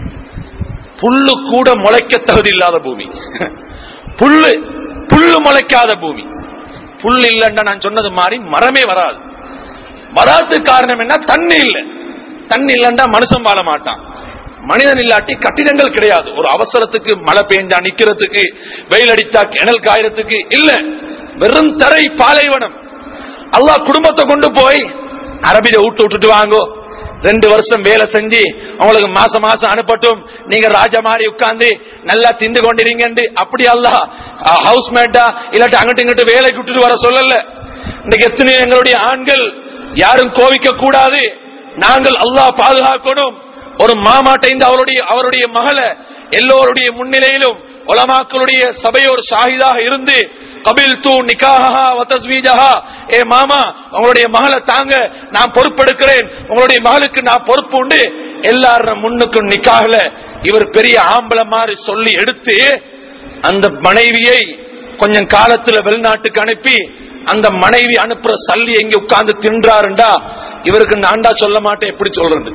புல்லு கூட முளைக்க தகுதி இல்லாத பூமி புல்லு புல்லு முளைக்காத பூமி புல் இல்லைன்னா நான் சொன்னது மாதிரி மரமே வராது வராதுக்கு காரணம் என்ன தண்ணி இல்லை தண்ணி இல்லைன்னா மனுஷன் வாழ மாட்டான் மனிதன் இல்லாட்டி கட்டிடங்கள் கிடையாது ஒரு அவசரத்துக்கு மழை பெஞ்சா நிக்கிறதுக்கு வெயில் அடித்தா கிணல் காயறதுக்கு இல்ல வெறும் தரை பாலைவனம் அல்லாஹ் குடும்பத்தை கொண்டு போய் அரபியில விட்டு விட்டுட்டு வாங்கோ ரெண்டு வருஷம் வேலை செஞ்சு உங்களுக்கு மாசம் மாசம் அனுப்பட்டும் நீங்க ராஜா மாதிரி உட்கார்ந்து நல்லா திண்டு கொண்டிருங்க அப்படி அல்ல ஹவுஸ் மேட்டா இல்லாட்டி அங்கிட்டு இங்கிட்டு வேலைக்கு விட்டுட்டு வர சொல்லல இன்னைக்கு எத்தனை எங்களுடைய ஆண்கள் யாரும் கோவிக்க கூடாது நாங்கள் அல்லாஹ் பாதுகாக்கணும் ஒரு மாமாட்டைந்து அவருடைய அவருடைய மகளை எல்லோருடைய முன்னிலையிலும் உலமாக்களுடைய சபையோர் ஷாஹிதாக இருந்து கபில் தூ நிகாஹா வதஸ்வீஜஹா ஏ மாமா உங்களுடைய மகளை தாங்க நான் பொறுப்பெடுக்கிறேன் உங்களுடைய மகளுக்கு நான் பொறுப்பு உண்டு எல்லாரும் முன்னுக்கும் நிக்காகல இவர் பெரிய ஆம்பளை மாதிரி சொல்லி எடுத்து அந்த மனைவியை கொஞ்சம் காலத்துல வெளிநாட்டுக்கு அனுப்பி அந்த மனைவி அனுப்புற சல்லி எங்க உட்கார்ந்து தின்றாருண்டா இவருக்கு நான்டா சொல்ல மாட்டேன் எப்படி சொல்றது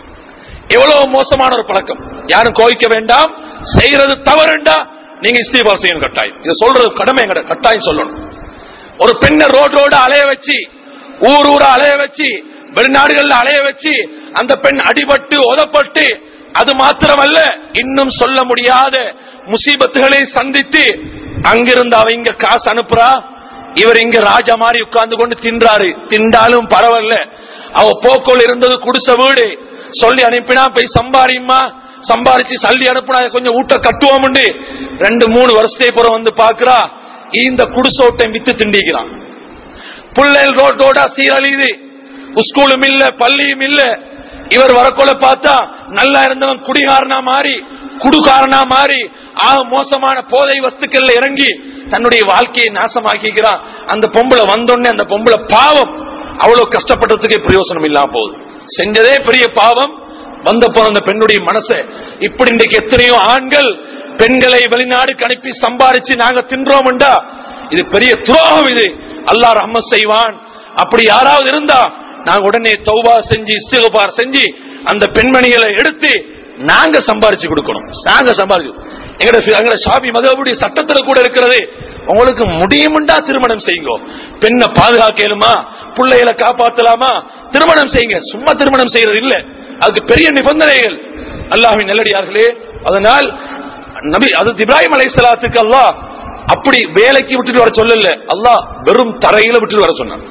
எவ்வளவு மோசமான ஒரு பழக்கம் யாரும் கோவிக்க வேண்டாம் செய்யறது தவறுண்டா நீங்க இஸ்தீபா செய்யணும் கட்டாயம் இதை சொல்றது கடமை எங்கட கட்டாயம் சொல்லணும் ஒரு பெண்ணை ரோட் ரோடு அலைய வச்சு ஊர் ஊர அலைய வச்சு வெளிநாடுகள்ல அலைய வச்சு அந்த பெண் அடிபட்டு உதப்பட்டு அது மாத்திரமல்ல இன்னும் சொல்ல முடியாத முசீபத்துகளை சந்தித்து அங்கிருந்து அவ இங்க காசு அனுப்புறா இவர் இங்க ராஜா மாதிரி உட்கார்ந்து கொண்டு தின்றாரு திண்டாலும் பரவாயில்ல அவ போக்கோல் இருந்தது குடிச வீடு சொல்லி அனுப்பினா போய் சம்பாரியுமா சம்பாரிச்சு சல்லி அனுப்புனா கொஞ்சம் ஊட்ட கட்டுவோம் ரெண்டு மூணு வருஷத்துக்கு புறம் வந்து பாக்குறா இந்த குடிசோட்டை வித்து திண்டிக்கிறான் புள்ளைகள் ரோட்டோட சீரழியுது ஸ்கூலும் இல்ல பள்ளியும் இல்ல இவர் வரக்கொள்ள பார்த்தா நல்லா இருந்தவன் குடிகாரனா மாறி குடுகாரனா மாறி ஆக மோசமான போதை வஸ்துக்கள்ல இறங்கி தன்னுடைய வாழ்க்கையை நாசமாக்கிக்கிறான் அந்த பொம்பளை வந்தோடனே அந்த பொம்பளை பாவம் அவ்வளவு கஷ்டப்பட்டதுக்கே பிரயோசனம் இல்லாம போகுது செஞ்சதே பெரிய பாவம் வந்த போன அந்த பெண்ணுடைய மனசை இப்படி இன்றைக்கு எத்தனையோ ஆண்கள் பெண்களை வெளிநாடுக்கு அனுப்பி சம்பாரிச்சு நாங்க தின்றோம்டா இது பெரிய துரோகம் இது அல்லாஹ் ரஹ்மத் செய்வான் அப்படி யாராவது இருந்தா நாங்க உடனே தௌபா செஞ்சு இஸ்திகபார் செஞ்சு அந்த பெண்மணிகளை எடுத்து நாங்க சம்பாரிச்சு கொடுக்கணும் நாங்க சம்பாரிச்சு எங்கட எங்கட ஷாபி மதபுடைய சட்டத்துல கூட இருக்கிறது உங்களுக்கு முடியும்டா திருமணம் செய்யுங்க பெண்ணை பாதுகாக்கலுமா பிள்ளைகளை காப்பாத்தலாமா திருமணம் செய்யுங்க சும்மா திருமணம் செய்யறது இல்ல அதுக்கு பெரிய நிபந்தனைகள் அல்லாஹ்வின் நல்லடியார்களே அதனால் நபி அது இப்ராஹிம் அலைஹிஸ்ஸலாத்துக்கு அல்லாஹ் அப்படி வேலைக்கு விட்டுட்டு வர சொல்லல அல்லாஹ் வெறும் தரையில விட்டுட்டு வர சொன்னான்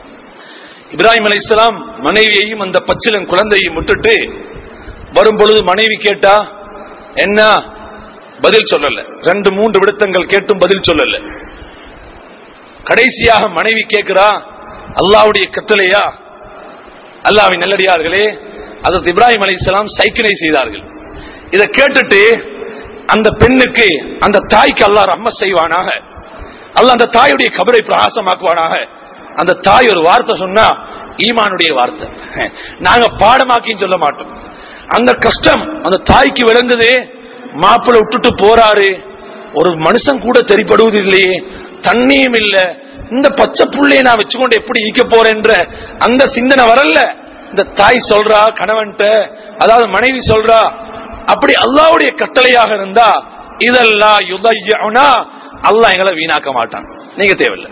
இப்ராஹிம் அலைஹிஸ்ஸலாம் மனைவியையும் அந்த பச்சிலன் குழந்தையையும் விட்டுட்டு வரும் பொழுது மனைவி கேட்டா என்ன பதில் சொல்லல ரெண்டு மூன்று விடுத்தங்கள் கேட்டும் பதில் சொல்லல கடைசியாக மனைவி கேட்கிறா அல்லாவுடைய கட்டளையா அல்லாவின் நல்லடியார்களே அதற்கு இப்ராஹிம் அலைஹிஸ்ஸலாம் சைக்கிளை செய்தார்கள் இதை கேட்டுட்டு அந்த பெண்ணுக்கு அந்த தாய்க்கு அல்லாஹ் ரஹ்மத் செய்வானாக அல்லாஹ் அந்த தாயுடைய கபரை பிரகாசமாக்குவானாக அந்த தாய் ஒரு வார்த்தை சொன்னா ஈமானுடைய வார்த்தை நாங்க பாடமாக்கின்னு சொல்ல மாட்டோம் அந்த கஷ்டம் அந்த தாய்க்கு விளங்குது மாப்பிள்ளை விட்டுட்டு போறாரு ஒரு மனுஷன் கூட தெரிப்படுவது இல்லையே தண்ணியும் இல்ல இந்த பச்சை புள்ளைய நான் வச்சுக்கொண்டு எப்படி ஈக்க போறேன்ற அந்த சிந்தனை வரல இந்த தாய் சொல்றா கணவன்ட்ட அதாவது மனைவி சொல்றா அப்படி அல்லாவுடைய கட்டளையாக இருந்தா இதெல்லாம் யுதையனா அல்லாஹ் எங்களை வீணாக்க மாட்டான் நீங்க தேவையில்லை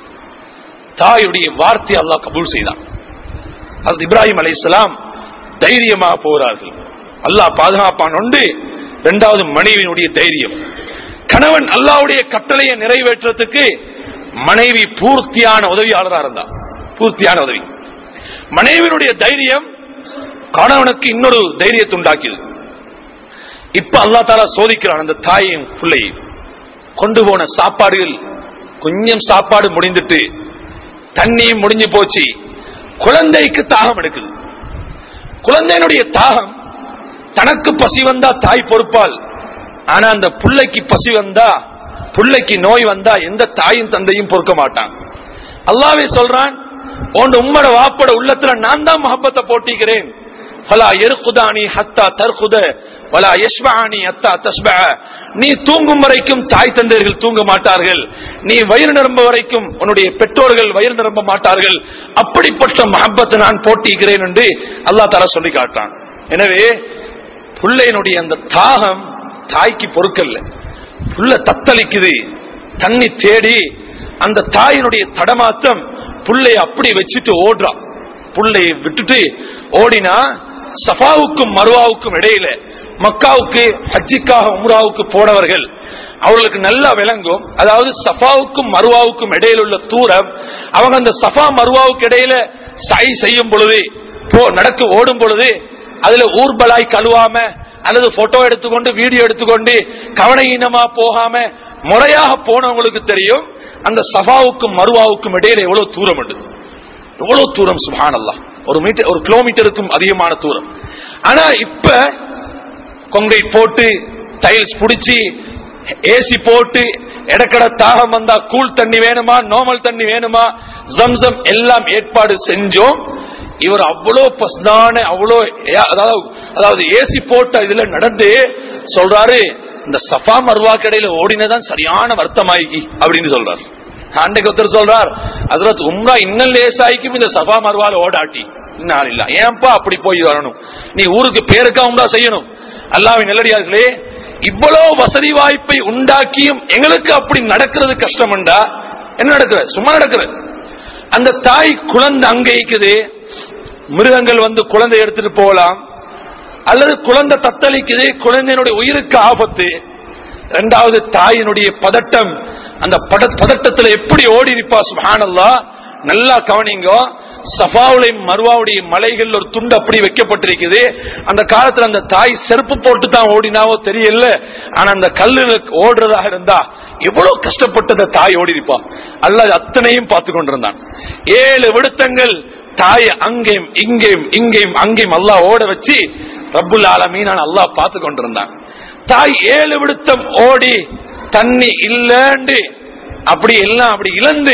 தாயுடைய வார்த்தை அல்லாஹ் கபூல் செய்தான் ஹசரத் இப்ராஹிம் அலைஹிஸ்ஸலாம் தைரியமாக போகிறார்கள் அல்லாஹ் பாதுகாப்பான் உண்டு இரண்டாவது மனைவியினுடைய தைரியம் கணவன் அல்லாஹ்வுடைய கட்டளையை நிறைவேற்றத்துக்கு மனைவி பூர்த்தியான உதவியாளராக இருந்தா பூர்த்தியான உதவி மனைவியினுடைய தைரியம் கணவனுக்கு இன்னொரு தைரியத்தை உண்டாக்கியது இப்ப அல்லா தாலா சோதிக்கிறான் அந்த தாயும் பிள்ளையும் கொண்டு போன சாப்பாடுகள் கொஞ்சம் சாப்பாடு முடிந்துட்டு தண்ணியும் முடிஞ்சு போச்சு குழந்தைக்கு தாகம் எடுக்குது குழந்தையினுடைய தாகம் தனக்கு பசி வந்தா தாய் பொறுப்பால் ஆனா அந்த புள்ளைக்கு பசி வந்தா புள்ளைக்கு நோய் வந்தா எந்த தாயும் தந்தையும் பொறுக்க மாட்டான் அல்லாவே சொல்றான் உன் உம்மட வாப்பட உள்ளத்துல நான் தான் மஹப்பத்தை போட்டிக்கிறேன் ஃபலா எருக்குதானி ஹத்தா தர்குத வலா யஷ்பஹானி ஹத்தா தஸ்பஹ நீ தூங்கும் வரைக்கும் தாய் தந்தையர்கள் தூங்க மாட்டார்கள் நீ வயிறு நிரம்ப வரைக்கும் உன்னுடைய பெற்றோர்கள் வயிறு நிரம்ப மாட்டார்கள் அப்படிப்பட்ட மஹப்பத்தை நான் போட்டிக்கிறேன் என்று அல்லாஹ் தஆலா சொல்லி காட்டான் எனவே புள்ளையினுடைய அந்த தாகம் தாய்க்கு பொறுக்கல்ல புள்ள தத்தளிக்குது தண்ணி தேடி அந்த தாயினுடைய தடமாத்தம் புள்ளைய அப்படி வச்சுட்டு ஓடுறான் புள்ளைய விட்டுட்டு ஓடினா சஃபாவுக்கும் மருவாவுக்கும் இடையில மக்காவுக்கு ஹஜ்ஜிக்காக உம்ராவுக்கு போனவர்கள் அவர்களுக்கு நல்லா விளங்கும் அதாவது சஃபாவுக்கும் மருவாவுக்கும் இடையில உள்ள தூரம் அவங்க அந்த சஃபா மருவாவுக்கு இடையில சை செய்யும் பொழுது போ நடக்க ஓடும் பொழுது அதுல ஊர்பலாய் கழுவாம அல்லது போட்டோ எடுத்துக்கொண்டு வீடியோ எடுத்துக்கொண்டு கவனஈனமா போகாம முறையாக போனவங்களுக்கு தெரியும் அந்த சஃபாவுக்கும் மருவாவுக்கும் இடையில எவ்வளவு தூரம் உண்டு எவ்வளவு தூரம் சுபானல்லா ஒரு மீட்டர் ஒரு கிலோமீட்டருக்கும் அதிகமான தூரம் ஆனா இப்ப கொங்கை போட்டு டைல்ஸ் புடிச்சு ஏசி போட்டு இடக்கட தாகம் வந்தா கூல் தண்ணி வேணுமா நார்மல் தண்ணி வேணுமா ஜம்சம் எல்லாம் ஏற்பாடு செஞ்சோம் இவர் அவ்வளோ பஸ்தான அவ்வளோ ஏ- அதாவது அதாவது ஏசி போட்ட இதுல நடந்து சொல்றாரு இந்த சஃபா மர்வா கடையில ஓடினதான் சரியான வருத்தமாயிக்கி அப்படின்னு சொல்றாரு அன்னைக்கு ஒருத்தர் சொல்றார் ஹசரத் உம்ரா இன்னும் லேசாய்க்கும் இந்த சஃபா மர்வால ஓடாட்டி இன்னும் இல்ல ஏன்பா அப்படி போய் வரணும் நீ ஊருக்கு பேருக்கா உம்ரா செய்யணும் அல்லாவின் நல்லடியார்களே இவ்வளவு வசதி வாய்ப்பை உண்டாக்கியும் எங்களுக்கு அப்படி நடக்கிறது கஷ்டம்டா என்ன நடக்கிறது சும்மா நடக்கிறது அந்த தாய் குழந்தை அங்க இருக்குது மிருகங்கள் வந்து குழந்தை எடுத்துட்டு போகலாம் அல்லது குழந்தை தத்தளிக்குது குழந்தையினுடைய உயிருக்கு ஆபத்து இரண்டாவது தாயினுடைய பதட்டம் அந்த பட- பதட்டத்துல எப்படி ஓடி இருப்பா சுபானல்லா நல்லா கவனிங்க சஃபாவுடைய மருவாவுடைய மலைகள் ஒரு துண்டு அப்படி வைக்கப்பட்டிருக்குது அந்த காலத்துல அந்த தாய் செருப்பு போட்டு தான் ஓடினாவோ தெரியல ஆனா அந்த கல்லுல ஓடுறதாக இருந்தா எவ்வளவு கஷ்டப்பட்டு அந்த தாய் ஓடி இருப்பா அல்லாஹ் அத்தனையும் பார்த்து கொண்டிருந்தான் ஏழு விடுத்தங்கள் தாய் அங்கேயும் இங்கேயும் இங்கேயும் அங்கேயும் அல்லாஹ் ஓட வச்சு ரப்புல் ஆலமீனான் அல்லாஹ் பார்த்து கொண்டிருந்தான் தாய் ஏழு விடுத்தம் ஓடி தண்ணி இல்லண்டு அப்படி எல்லாம் அப்படி இழந்து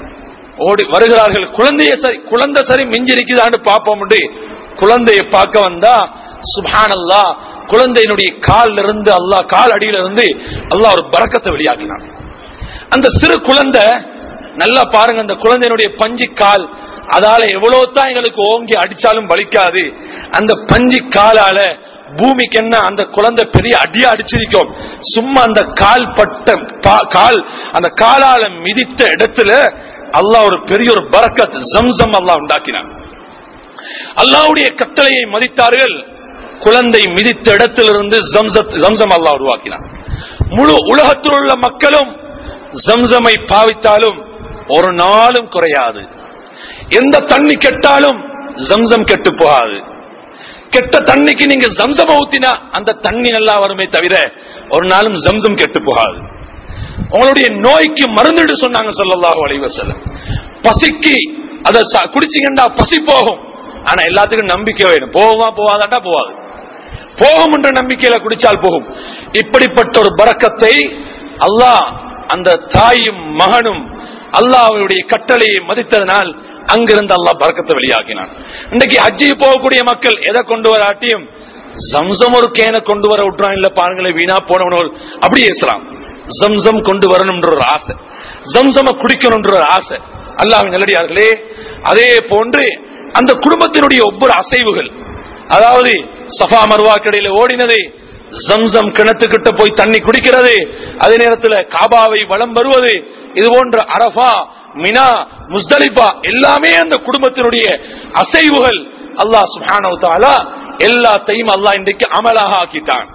ஓடி வருகிறார்கள் குழந்தைய சரி குழந்தை சரி மிஞ்சி இருக்குதான்னு பார்ப்போம் குழந்தையை பார்க்க வந்தா சுபானல்லா குழந்தையினுடைய கால்ல இருந்து அல்லாஹ் கால் அடியில இருந்து அல்லாஹ் ஒரு பறக்கத்தை வெளியாக்கினான் அந்த சிறு குழந்தை நல்லா பாருங்க அந்த குழந்தையினுடைய பஞ்சு கால் அதால எவ்வளவு தான் எங்களுக்கு ஓங்கி அடிச்சாலும் வலிக்காது அந்த பஞ்சு காலால பூமிக்கு என்ன அந்த குழந்தை பெரிய அடியா அடிச்சிருக்கும் சும்மா அந்த கால் பட்ட பா- கால் அந்த காலால மிதித்த இடத்துல அல்லாஹ் ஒரு பெரிய ஒரு பரக்கத் ஜம்சம் அல்லாஹ் உண்டாக்கினான் அல்லாஹ்வுடைய கட்டளையை மதித்தார்கள் குழந்தை மிதித்த இடத்திலிருந்து ஜம்சத் ஜம்சம் அல்லாஹ் உருவாக்கினான் முழு உலகத்தில் உள்ள மக்களும் ஜம்சமை பாவித்தாலும் ஒரு நாளும் குறையாது எந்த தண்ணி கெட்டாலும் ஜம்சம் கெட்டு போகாது கெட்ட தண்ணிக்கு நீங்க ஜம்சம் ஊத்தினா அந்த தண்ணி நல்லா வருமே தவிர ஒரு நாளும் ஜம்சம் கெட்டு போகாது உங்களுடைய நோய்க்கு மருந்துடு சொன்னாங்க ஸல்லல்லாஹு அலைஹி வஸல்லம் பசிக்கு அத ச- குடிச்சீங்கன்னா பசி போகும் ஆனா எல்லாத்துக்கும் நம்பிக்கை வேணும் போகுமா போவாதாண்டா போவாது போகும் என்ற நம்பிக்கையில குடிச்சால் போகும் இப்படிப்பட்ட ஒரு பரக்கத்தை அல்லாஹ் அந்த தாயும் மகனும் அல்லாஹ்வுடைய கட்டளையை மதித்ததனால் அங்கிருந்து அல்லாஹ் பரக்கத்தை வெளியாக்கினான் இன்னைக்கு ஹஜ்ஜி போகக்கூடிய மக்கள் எதை கொண்டு வராட்டியும் ஜம்சம் ஒரு கேனை கொண்டு வர விட்டுறான் இல்ல பாருங்களேன் வீணா போனவனோல் அப்படி ஏசலாம் ஜம்சம் கொண்டு வரணும்ன்ற ஒரு ஆசை ஜம்சம குடிக்கணும்ன்ற ஒரு ஆசை அல்லாஹ்வின் நல்லடியார்களே அதே போன்று அந்த குடும்பத்தினுடைய ஒவ்வொரு அசைவுகள் அதாவது சஃபா மர்வா கடையில ஓடினது ஜம்சம் கிணத்துக்கிட்ட போய் தண்ணி குடிக்கிறது அதே நேரத்தில் காபாவை வலம் வருவது இது போன்ற அரஃபா மினா முஸ்தலிபா எல்லாமே அந்த குடும்பத்தினுடைய அசைவுகள் அல்லாஹ் சுப்ஹானஹு வ தஆலா எல்லாத்தையும் அல்லாஹ் இன்றைக்கு அமலாக ஆக்கிட்டான்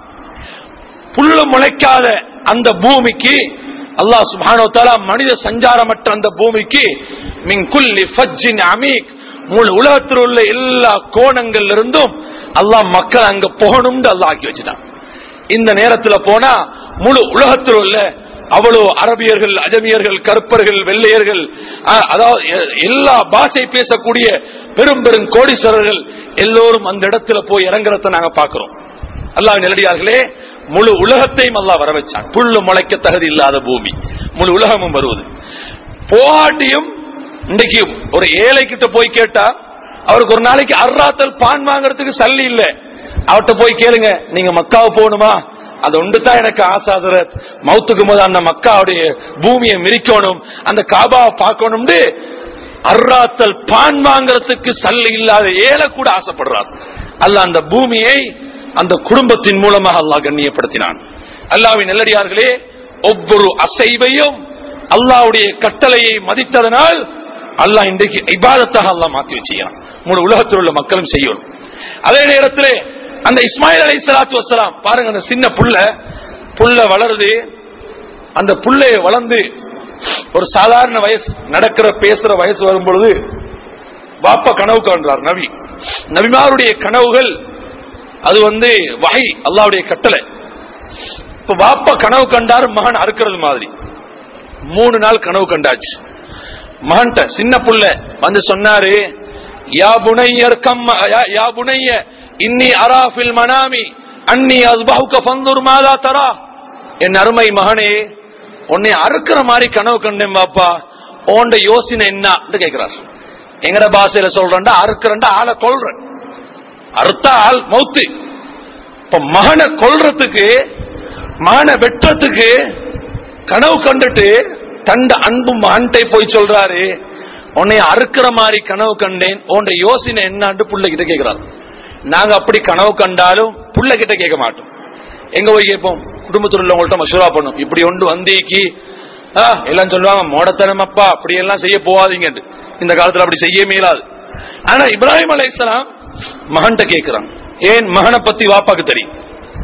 புல்லு முளைக்காத அந்த பூமிக்கு அல்லாஹ் சுப்ஹானஹு வ தஆலா மனித சஞ்சாரமற்ற அந்த பூமிக்கு மின் குல்லி ஃபஜ்ஜின் அமீக் முழு உலகத்தில் உள்ள எல்லா கோணங்கள்ல இருந்தும் அல்லாஹ் மக்கள் அங்க போகணும்னு அல்லாஹ் ஆக்கி வச்சுட்டான் இந்த நேரத்துல போனா முழு உலகத்தில் உள்ள அவ்வளவு அரபியர்கள் அஜமியர்கள் கருப்பர்கள் வெள்ளையர்கள் அ- அதாவது எ- எல்லா பாஷை பேசக்கூடிய பெரும் பெரும் கோடீஸ்வரர்கள் எல்லோரும் அந்த இடத்துல போய் இறங்குறத நாங்க பாக்குறோம் அல்லாஹ் நெல்லடியார்களே முழு உலகத்தையும் அல்லாஹ் வர வச்சான் புல்லு முளைக்க தகுதி இல்லாத பூமி முழு உலகமும் வருவது போகாட்டியும் இன்னைக்கு ஒரு ஏழை கிட்ட போய் கேட்டா அவருக்கு ஒரு நாளைக்கு அர்ராத்தல் பான் வாங்குறதுக்கு சல்லி இல்ல அவர்கிட்ட போய் கேளுங்க நீங்க மக்காவை போகணுமா அது ஒன்று தான் எனக்கு ஆசை ஹசரத் மௌத்துக்கு போது அந்த மக்காவுடைய பூமியை மிரிக்கணும் அந்த காபாவை பார்க்கணும்னு அர்ராத்தல் பான் வாங்குறதுக்கு சல்லி இல்லாத ஏழை கூட ஆசைப்படுறார் அல்லாஹ் அந்த பூமியை அந்த குடும்பத்தின் மூலமாக அல்லாஹ் கண்ணியப்படுத்தினான் அல்லாஹ்வின் நல்லடியார்களே ஒவ்வொரு அசைவையும் அல்லாஹ்வுடைய கட்டளையை மதித்ததனால் அல்லாஹ் இன்றைக்கு இபாதத்தாக அல்லாஹ் மாத்தி வச்சுக்கிறான் முழு உலகத்தில் உள்ள மக்களும் செய்யணும் அதே நேரத்தில் அந்த இஸ்மாயில் அலை சலாத்து வசலாம் பாருங்க அந்த சின்ன புள்ள புள்ள வளருது அந்த புள்ளைய வளர்ந்து ஒரு சாதாரண வயசு நடக்கிற பேசுற வயசு வரும் பொழுது வாப்பா கனவு காண்றார் நபி நபிமாருடைய கனவுகள் அது வந்து வகை அல்லாவுடைய கட்டளை இப்ப வாப்பா கனவு கண்டார் மகன் அறுக்கிறது மாதிரி மூணு நாள் கனவு கண்டாச்சு மகன்ட்ட சின்ன புள்ள வந்து சொன்னாரு யா புனையர் கம் யா- யா புனைய இன்னி அராஃபில் மனாமி அன்னி அஸ்பஹுக ஃபந்துர் மாதா தரா என் அருமை மகனே உன்னை அறுக்கிற மாதிரி கனவு கண்டேன் பாப்பா உன்ட யோசனை என்ன கேக்குறார் எங்கட பாஷையில சொல்றேன்டா அறுக்கிறேன்டா ஆளை கொல்றேன் அறுத்தா ஆள் மௌத்து இப்ப மகனை கொல்றதுக்கு மகனை வெட்டுறதுக்கு கனவு கண்டுட்டு தண்ட அன்பு மகன்கிட்ட போய் சொல்றாரு உன்னை அறுக்கிற மாதிரி கனவு கண்டேன் உன்ட யோசனை என்னான்னு புள்ள கிட்ட கேக்குறாரு நாங்க அப்படி கனவு கண்டாலும் புள்ள கிட்ட கேட்க மாட்டோம் எங்க போய் கேட்போம் குடும்பத்தில் உள்ளவங்கள்ட்ட மசூரா பண்ணும் இப்படி ஒன்று வந்திக்கு ஆ, எல்லாம் சொல்லுவாங்க மோடத்தனம் அப்பா அப்படி எல்லாம் செய்ய போகாதீங்க இந்த காலத்துல அப்படி செய்ய மேலாது ஆனா இப்ராஹிம் அலைஹிஸ்ஸலாம் மகன்கிட்ட கேக்குறான் ஏன் மகனை பத்தி வாப்பாக்கு தெரியும்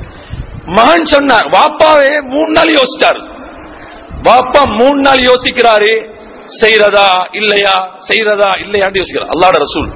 மகன் சொன்னார் வாப்பாவே மூணு நாள் யோசிச்சாரு வாப்பா மூணு நாள் யோசிக்கிறாரு செய்யறதா இல்லையா செய்யறதா இல்லையான்னு யோசிக்கிறார் அல்லாட ரசூல்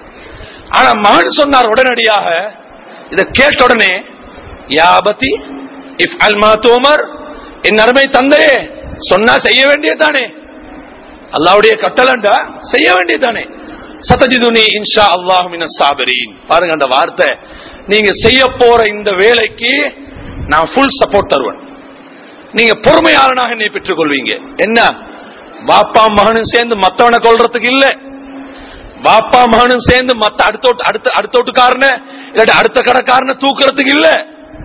ஆனா மகன் சொன்னார் உடனடியாக இதை கேட்ட உடனே யாபதி இஃப் அல்மா தோமர் என் அருமை தந்தையே சொன்னா செய்ய வேண்டியதானே அல்லாவுடைய கட்டளண்டா செய்ய வேண்டியதானே சத்தஜிதுனி இன்ஷா அல்லாஹ் மின சாபரீன் பாருங்க அந்த வார்த்தை நீங்க செய்ய போற இந்த வேலைக்கு நான் ஃபுல் சப்போர்ட் தருவேன் நீங்க பொறுமையாளனாக என்னை பெற்றுக் கொள்வீங்க என்ன பாப்பா மகனும் சேர்ந்து மத்தவனை கொல்றதுக்கு இல்ல பாப்பா மகனும் சேர்ந்து மத்த அடுத்த அடுத்த அடுத்த வீட்டுக்காரன இல்லாட்டி அடுத்த கடைக்காரனை தூக்குறதுக்கு இல்ல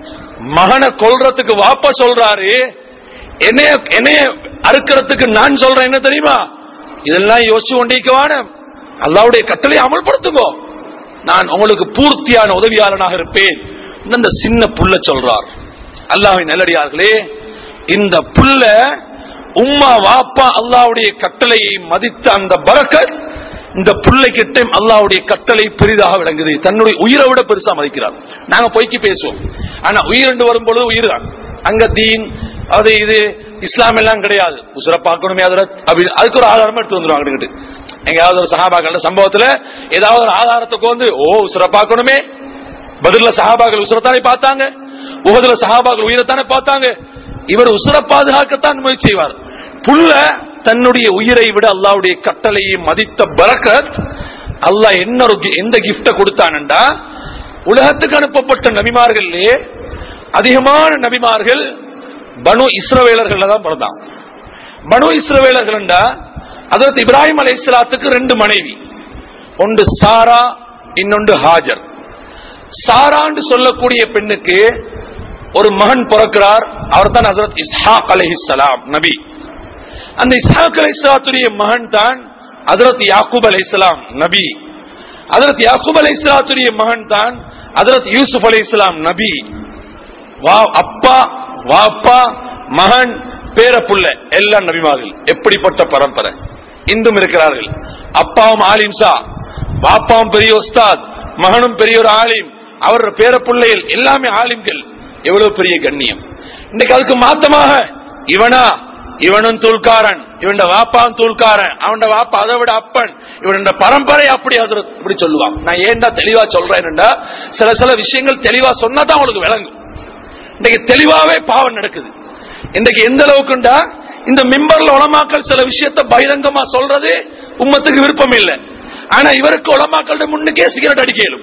மகனை கொல்றதுக்கு வாப்பா சொல்றாரு என்னைய என்னைய அறுக்கிறதுக்கு நான் சொல்றேன் என்ன தெரியுமா இதெல்லாம் யோசிச்சு கொண்டிருக்கவான அல்லாவுடைய கட்டளை அமல்படுத்துங்கோ நான் உங்களுக்கு பூர்த்தியான உதவியாளனாக இருப்பேன் இந்த சின்ன புள்ள சொல்றார் அல்லாஹ்வின் நல்லடியார்களே இந்த புள்ள உம்மா வாப்பா அல்லாஹ்வுடைய கட்டளையை மதித்த அந்த பரக்கத் இந்த பிள்ளைகிட்ட அல்லாஹ்வுடைய கட்டளை பெரிதாக விளங்குது தன்னுடைய உயிரை விட பெருசா மதிக்கிறார் நாங்க பொய்க்கு பேசுவோம் ஆனா உயிர் என்று வரும்பொழுது உயிர் தான் அங்க தீன் அது இது இஸ்லாம் எல்லாம் கிடையாது உசுர பார்க்கணுமே அதுல அப்படி அதுக்கு ஒரு ஆதாரமா எடுத்து வந்துருவாங்க கிட்ட எங்கேயாவது ஒரு சஹாபாக்கள் சம்பவத்துல ஏதாவது ஒரு ஆதாரத்துக்கு வந்து ஓ உசுர பார்க்கணுமே பதில்ல சஹாபாக்கள் உசுரத்தானே பார்த்தாங்க உகதுல சஹாபாக்கள் உயிரைத்தானே பார்த்தாங்க இவர் உசுர பாதுகாக்கத்தான் முயற்சி செய்வார் புள்ள தன்னுடைய உயிரை விட அல்லாவுடைய கட்டளையை மதித்த பரக்கத் அல்லாஹ் என்ன ஒரு gi- எந்த கிஃப்ட கொடுத்தானண்டா உலகத்துக்கு அனுப்பப்பட்ட நபிமார்களே அதிகமான நபிமார்கள் பனு இஸ்ரவேலர்கள் தான் பிறந்தான் பனு இஸ்ரவேலர்கள்டா அதாவது இப்ராஹிம் அலைஹிஸ்ஸலாத்துக்கு ரெண்டு மனைவி ஒன்று சாரா இன்னொன்று ஹாஜர் சாரான்னு சொல்லக்கூடிய பெண்ணுக்கு ஒரு மகன் பிறக்கிறார் அவர் தான் ஹசரத் இஸ்ஹாக் அலைஹிஸ்ஸலாம் நபி அந்த இஸ்ஹாக் அலைஹிஸ்ஸலாத்துடைய மகன் தான் ஹசரத் யாக்கூப் அலைஹிஸ்ஸலாம் நபி ஹசரத் யாக்கூப் அலைஹிஸ்ஸலாத்துடைய மகன் தான் ஹசரத் யூசுப் அலைஹிஸ்ஸலாம் நபி வா அப்பா வாப்பா மகன் பேரப்புள்ள எல்லாம் நபிமார்கள் எப்படிப்பட்ட பரம்பரை இன்றும் இருக்கிறார்கள் அப்பாவும் ஆலிம்சா பாப்பாவும் பெரிய உஸ்தாத் மகனும் பெரிய ஒரு ஆலிம் அவர் பேரப்புள்ளைகள் எல்லாமே ஆலிம்கள் எவ்வளவு பெரிய கண்ணியம் இன்னைக்கு அதுக்கு மாத்தமாக இவனா இவனும் தூள்காரன் இவன் வாப்பாவும் தூள்காரன் அவன் வாப்பா அதை விட அப்பன் இவன் பரம்பரை அப்படி ஹசரத் இப்படி சொல்லுவான் நான் ஏன்டா தெளிவா சொல்றேன்டா சில சில விஷயங்கள் தெளிவா சொன்னா தான் உங்களுக்கு விளங்கும் இன்னைக்கு தெளிவாவே பாவம் நடக்குது இன்னைக்கு எந்த அளவுக்குண்டா இந்த மிம்பர்ல உலமாக்கள் சில விஷயத்த பகிரங்கமா சொல்றது உம்மத்துக்கு விருப்பம் இல்லை ஆனா இவருக்கு உலமாக்கள் முன்னுக்கே சிகரெட் அடிக்கலும்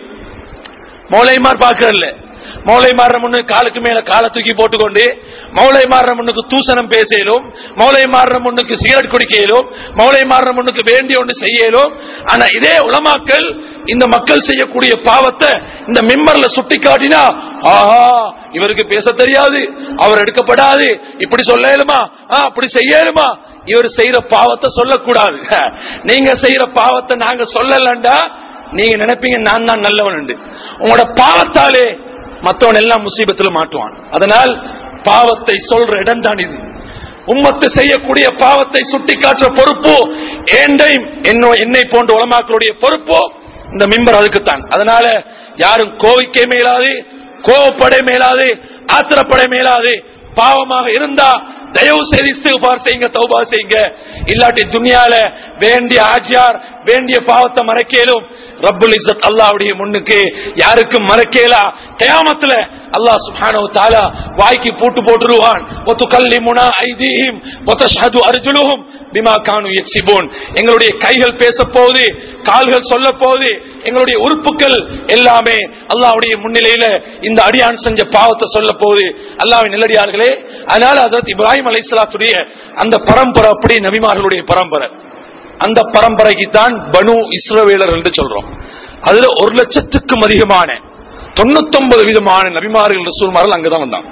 மௌலைமார் பாக்குறல்ல மௌலை மாறுற முன்னுக்கு காலுக்கு மேல காலை தூக்கி போட்டுக்கொண்டு மௌலை மாறுற முன்னுக்கு தூசணம் பேசலும் மௌலை மாறுற முன்னுக்கு சிகரெட் குடிக்கலும் மௌலை மாறுற முன்னுக்கு வேண்டிய ஒன்று செய்யலும் ஆனா இதே உலமாக்கள் இந்த மக்கள் செய்யக்கூடிய பாவத்தை இந்த மிம்பர்ல சுட்டி காட்டினா ஆஹா இவருக்கு பேச தெரியாது அவர் எடுக்கப்படாது இப்படி சொல்லலுமா அப்படி செய்யலுமா இவர் செய்யற பாவத்தை சொல்லக்கூடாது நீங்க செய்யற பாவத்தை நாங்க சொல்லலண்டா நீங்க நினைப்பீங்க நான் தான் நல்லவன் உண்டு உங்களோட பாவத்தாலே மத்தவன் எல்லாம் முசீபத்துல மாட்டுவான் அதனால் பாவத்தை சொல்ற இடம் தான் இது உம்மத்து செய்யக்கூடிய பாவத்தை சுட்டி காட்டுற பொறுப்பு ஏண்டையும் என்னோ என்னை போன்ற உலமாக்களுடைய பொறுப்போ இந்த மிம்பர் அதுக்குத்தான் அதனால யாரும் கோவிக்கை மேலாது கோவப்படை மேலாது ஆத்திரப்படை மேலாது பாவமாக இருந்தா தயவு செய்து இஸ்திகுபார் செய்யுங்க தௌபா செய்யுங்க இல்லாட்டி துனியால வேண்டிய ஆஜியார் வேண்டிய பாவத்தை மறைக்கலும் ரப்புல் இஸ்ஸத் அல்லாஹ்வுடைய முன்னுக்கு யாருக்கும் மறக்கேலா கயாமத்துல அல்லாஹ் சுப்ஹானஹு தஆலா வாய்க்கு பூட்டு போட்டுருவான் வதுகல்லிமுனா ஐதீஹிம் வதஷ்ஹது அர்ஜுலுஹும் பிமா கானு யக்ஸிபூன் எங்களுடைய கைகள் பேச போகுது கால்கள் சொல்ல போகுது எங்களுடைய உறுப்புகள் எல்லாமே அல்லாஹ்வுடைய முன்னிலையில இந்த அடியான் செஞ்ச பாவத்தை சொல்ல போகுது அல்லாஹ்வின் நல்லடியார்களே அதனால ஹஜரத் இப்ராஹிம் அலைஹிஸ்ஸலாத்துடைய அந்த பரம்பரை அப்படி நபிமார்களுடைய பரம்பரை அந்த பரம்பரைக்கு தான் பனு இஸ்ரவேலர் என்று சொல்றோம் அதுல ஒரு லட்சத்துக்கும் அதிகமான தொண்ணூத்தொன்பது விதமான நபிமார்கள் ரசூல்மார்கள் அங்கதான் வந்தாங்க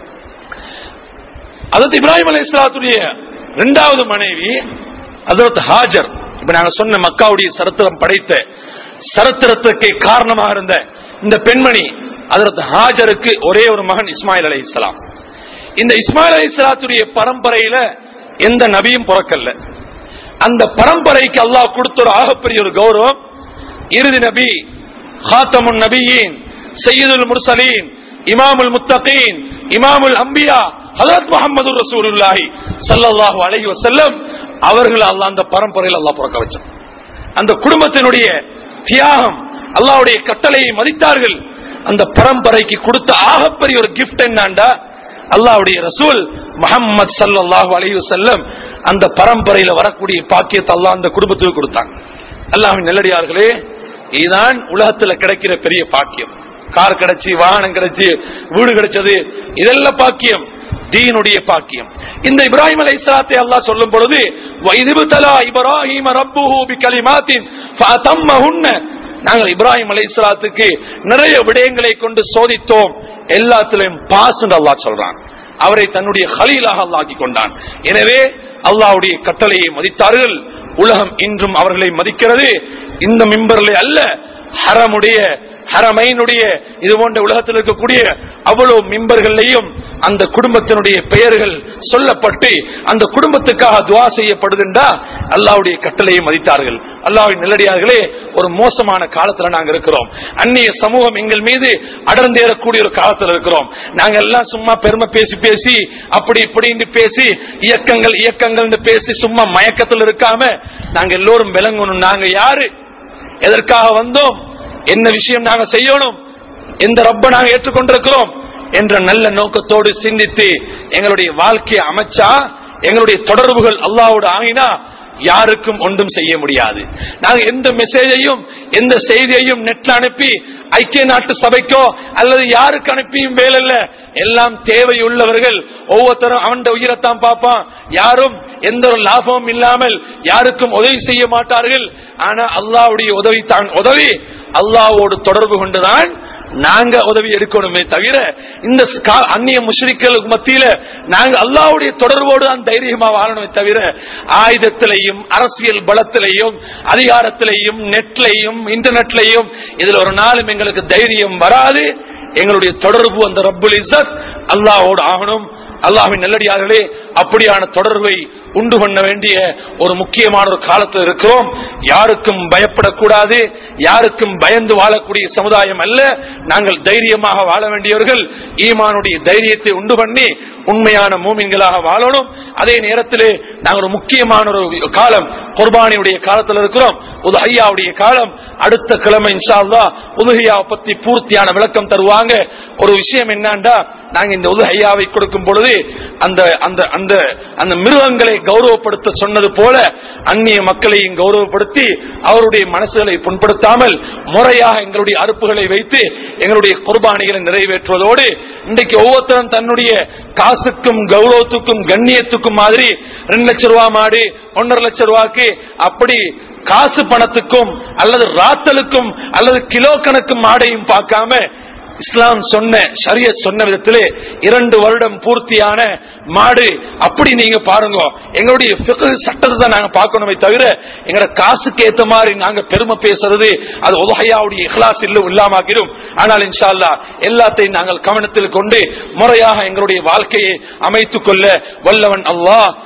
அதற்கு இப்ராஹிம் அலை இஸ்லாத்துடைய இரண்டாவது மனைவி அதற்கு ஹாஜர் இப்ப நாங்க சொன்ன மக்காவுடைய சரித்திரம் படைத்த சரித்திரத்துக்கு காரணமாக இருந்த இந்த பெண்மணி அதற்கு ஹாஜருக்கு ஒரே ஒரு மகன் இஸ்மாயில் அலை இஸ்லாம் இந்த இஸ்மாயில் அலை இஸ்லாத்துடைய பரம்பரையில எந்த நபியும் பிறக்கல்ல அந்த பரம்பரைக்கு அல்லாஹ் கொடுத்த ஒரு ஆகப்பெரிய ஒரு கௌரவம் இறுதி நபி ஹாத்தமுன் நபியின் சையதுல் முர்சலீன் இமாமுல் முத்தகீன் இமாமுல் அம்பியா ஹஜரத் முகமது ரசூலுல்லாஹி ஸல்லல்லாஹு அலைஹி வஸல்லம் அவர்கள் அல்லாஹ் அந்த பரம்பரையில் அல்லாஹ் பிறக்க வச்சான் அந்த குடும்பத்தினுடைய தியாகம் அல்லாஹ்வுடைய கட்டளையை மதித்தார்கள் அந்த பரம்பரைக்கு கொடுத்த ஆகப்பெரிய ஒரு கிஃப்ட் என்னண்டா அல்லாஹ்வுடைய ரசூல் முஹம்மது ஸல்லல்லாஹு அலைஹி வஸல்லம் அந்த பரம்பரையில வரக்கூடிய பாக்கியத்தை அல்லாஹ் அந்த குடும்பத்துக்கு கொடுத்தாங்க அல்லாஹ்வின் நல்லடியார்களே இதுதான் உலகத்துல கிடைக்கிற பெரிய பாக்கியம் கார் கிடைச்சி வாகனம் கிடைச்சி வீடு கிடைச்சது இதெல்லாம் பாக்கியம் தீனுடைய பாக்கியம் இந்த இப்ராஹிம் அலை இஸ்லாத்தை அல்லாஹ் சொல்லும் பொழுது வைதிபுதலா இப்ராஹிம் ரப்புஹு பிகலிமாத்தின் ஃபஅதம்மஹுன்ன நாங்கள் இப்ராஹிம் அலை இஸ்லாத்துக்கு நிறைய விடயங்களை கொண்டு சோதித்தோம் எல்லாத்திலையும் பாஸ் அல்லாஹ் சொல்றான் அவரை தன்னுடைய ஹலீலாக அல்லாஹ் ஆக்கிக் கொண்டான் எனவே அல்லாஹ்வுடைய கட்டளையை மதித்தார்கள் உலகம் இன்றும் அவர்களை மதிக்கிறது இந்த மிம்பர்ல அல்ல ஹரமுடைய ஹரமைனுடைய இது போன்ற உலகத்தில் இருக்கக்கூடிய அவ்வளவு மிம்பர்களையும் அந்த குடும்பத்தினுடைய பெயர்கள் சொல்லப்பட்டு அந்த குடும்பத்துக்காக துவா செய்யப்படுதுண்டா அல்லாவுடைய கட்டளையை மதித்தார்கள் அல்லாவின் நல்லடியார்களே ஒரு மோசமான காலத்துல நாங்க இருக்கிறோம் அந்நிய சமூகம் எங்கள் மீது அடர்ந்தேறக்கூடிய ஒரு காலத்துல இருக்கிறோம் நாங்க எல்லாம் சும்மா பெருமை பேசி பேசி அப்படி இப்படின்னு பேசி இயக்கங்கள் இயக்கங்கள்னு பேசி சும்மா மயக்கத்தில் இருக்காம நாங்க எல்லோரும் விளங்கணும் நாங்க யாரு எதற்காக வந்தோம் என்ன விஷயம் நாங்க செய்யணும் எந்த ரப்ப நாங்க ஏற்றுக்கொண்டிருக்கிறோம் என்ற நல்ல நோக்கத்தோடு சிந்தித்து எங்களுடைய வாழ்க்கையை அமைச்சா எங்களுடைய தொடர்புகள் அல்லாவோடு ஆகினா யாருக்கும் ஒன்றும் செய்ய முடியாது நாங்க எந்த மெசேஜையும் எந்த செய்தியையும் நெட்ல அனுப்பி ஐக்கிய நாட்டு சபைக்கோ அல்லது யாருக்கு அனுப்பியும் வேலைல்ல எல்லாம் தேவையுள்ளவர்கள் ஒவ்வொருத்தரும் அவன் உயிரைத்தான் பார்ப்பான் யாரும் எந்த ஒரு லாபமும் இல்லாமல் யாருக்கும் உதவி செய்ய மாட்டார்கள் ஆனா அல்லாவுடைய உதவி தான் உதவி அல்லாவோடு தொடர்பு கொண்டுதான் நாங்க உதவி எடுக்கணுமே தவிர இந்த ஸ்கா- அந்நிய முஷ்ரிக்களுக்கு மத்தியில நாங்க அல்லாவுடைய தொடர்போடு தான் தைரியமா வாழணுமே தவிர ஆயுதத்திலையும் அரசியல் பலத்திலையும் அதிகாரத்திலையும் நெட்லையும் இன்டர்நெட்லையும் இதுல ஒரு நாளும் எங்களுக்கு தைரியம் வராது எங்களுடைய தொடர்பு அந்த ரப்புல் இஸ்ஸத் அல்லாஹ்வோடு ஆகணும் அல்லாஹ்வின் நல்லடியார்களே அப்படியான தொடர்பை உண்டு பண்ண வேண்டிய ஒரு முக்கியமான ஒரு காலத்தில் இருக்கிறோம் யாருக்கும் பயப்படக்கூடாது யாருக்கும் பயந்து வாழக்கூடிய சமுதாயம் அல்ல நாங்கள் தைரியமாக வாழ வேண்டியவர்கள் ஈமானுடைய தைரியத்தை உண்டு பண்ணி உண்மையான மூமின்களாக வாழணும் அதே நேரத்திலே நாங்கள் ஒரு முக்கியமான ஒரு காலம் குர்பானியுடைய காலத்தில் இருக்கிறோம் உதஹையாவுடைய காலம் அடுத்த கிழமை இன்ஷா அல்லாஹ் உதஹையாவை பத்தி பூர்த்தியான விளக்கம் தருவாங்க ஒரு விஷயம் என்னண்டா நாங்க இந்த உதஹையாவை கொடுக்கும் பொழுது அந்த அந்த அந்த அந்த மிருகங்களை கௌரவப்படுத்த சொன்னது போல அந்நிய மக்களையும் கௌரவப்படுத்தி அவருடைய மனசுகளை புண்படுத்தாமல் முறையாக எங்களுடைய அறுப்புகளை வைத்து எங்களுடைய குர்பானிகளை நிறைவேற்றுவதோடு இன்றைக்கு ஒவ்வொருத்தரும் தன்னுடைய காசுக்கும் கௌரவத்துக்கும் கண்ணியத்துக்கும் மாதிரி ரெண்டு லட்சம் ரூபா மாடு ஒன்றரை லட்சம் ரூபாய்க்கு அப்படி காசு பணத்துக்கும் அல்லது ராத்தலுக்கும் அல்லது கிலோ கணக்கு மாடையும் பார்க்காம இஸ்லாம் சொன்ன ஷரிய சொன்ன விதத்திலே இரண்டு வருடம் பூர்த்தியான மாடு அப்படி நீங்க பாருங்க எங்களுடைய fiqh சட்டத்தை தான் நாங்க பார்க்கணுமே தவிர எங்களோட காசுக்கு ஏத்த மாதிரி நாங்க பெருமை பேசுறது அது உலகையாவுடைய இஹ்லாஸ் இல்ல இல்லாமாக்கிடும் ஆனால் இன்ஷா அல்லாஹ் எல்லாத்தையும் நாங்கள் கவனத்தில் கொண்டு முறையாக எங்களுடைய வாழ்க்கையை அமைத்துக் கொள்ள வல்லவன் அல்லாஹ்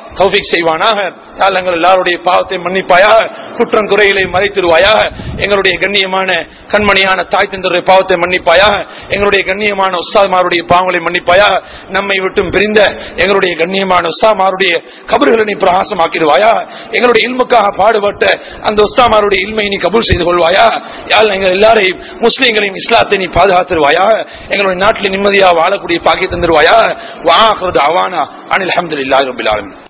தௌஃபீக் செய்வானாக யா அல்லாஹ் எங்கள் எல்லாருடைய பாவத்தை மன்னிப்பாயாக குற்றம் குறைகளை மறைத்திருவாயாக எங்களுடைய கண்ணியமான கண்மணியான தாய் தந்தருடைய பாவத்தை மன்னிப்பாயாக எங்களுடைய கண்ணியமான உஸ்தாத்மாருடைய பாவங்களை மன்னிப்பாயாக நம்மை விட்டும் பிரிந்த எங்களுடைய கண்ணியமான உஸ்தாமாருடைய கபர்களை நீ பிரகாசமாக்கிடுவாயா எங்களுடைய இல்முக்காக பாடுபட்ட அந்த உஸ்தாமாருடைய இல்மை நீ கபூல் செய்து கொள்வாயா யாழ் எங்கள் எல்லாரையும் முஸ்லீம்களையும் இஸ்லாத்தை நீ பாதுகாத்துருவாயா எங்களுடைய நாட்டில் நிம்மதியாக வாழக்கூடிய பாக்கிய தந்துருவாயா வாஹ் அவானா அனில் அஹமதுல்லாஹி ரபில் ஆலமீன்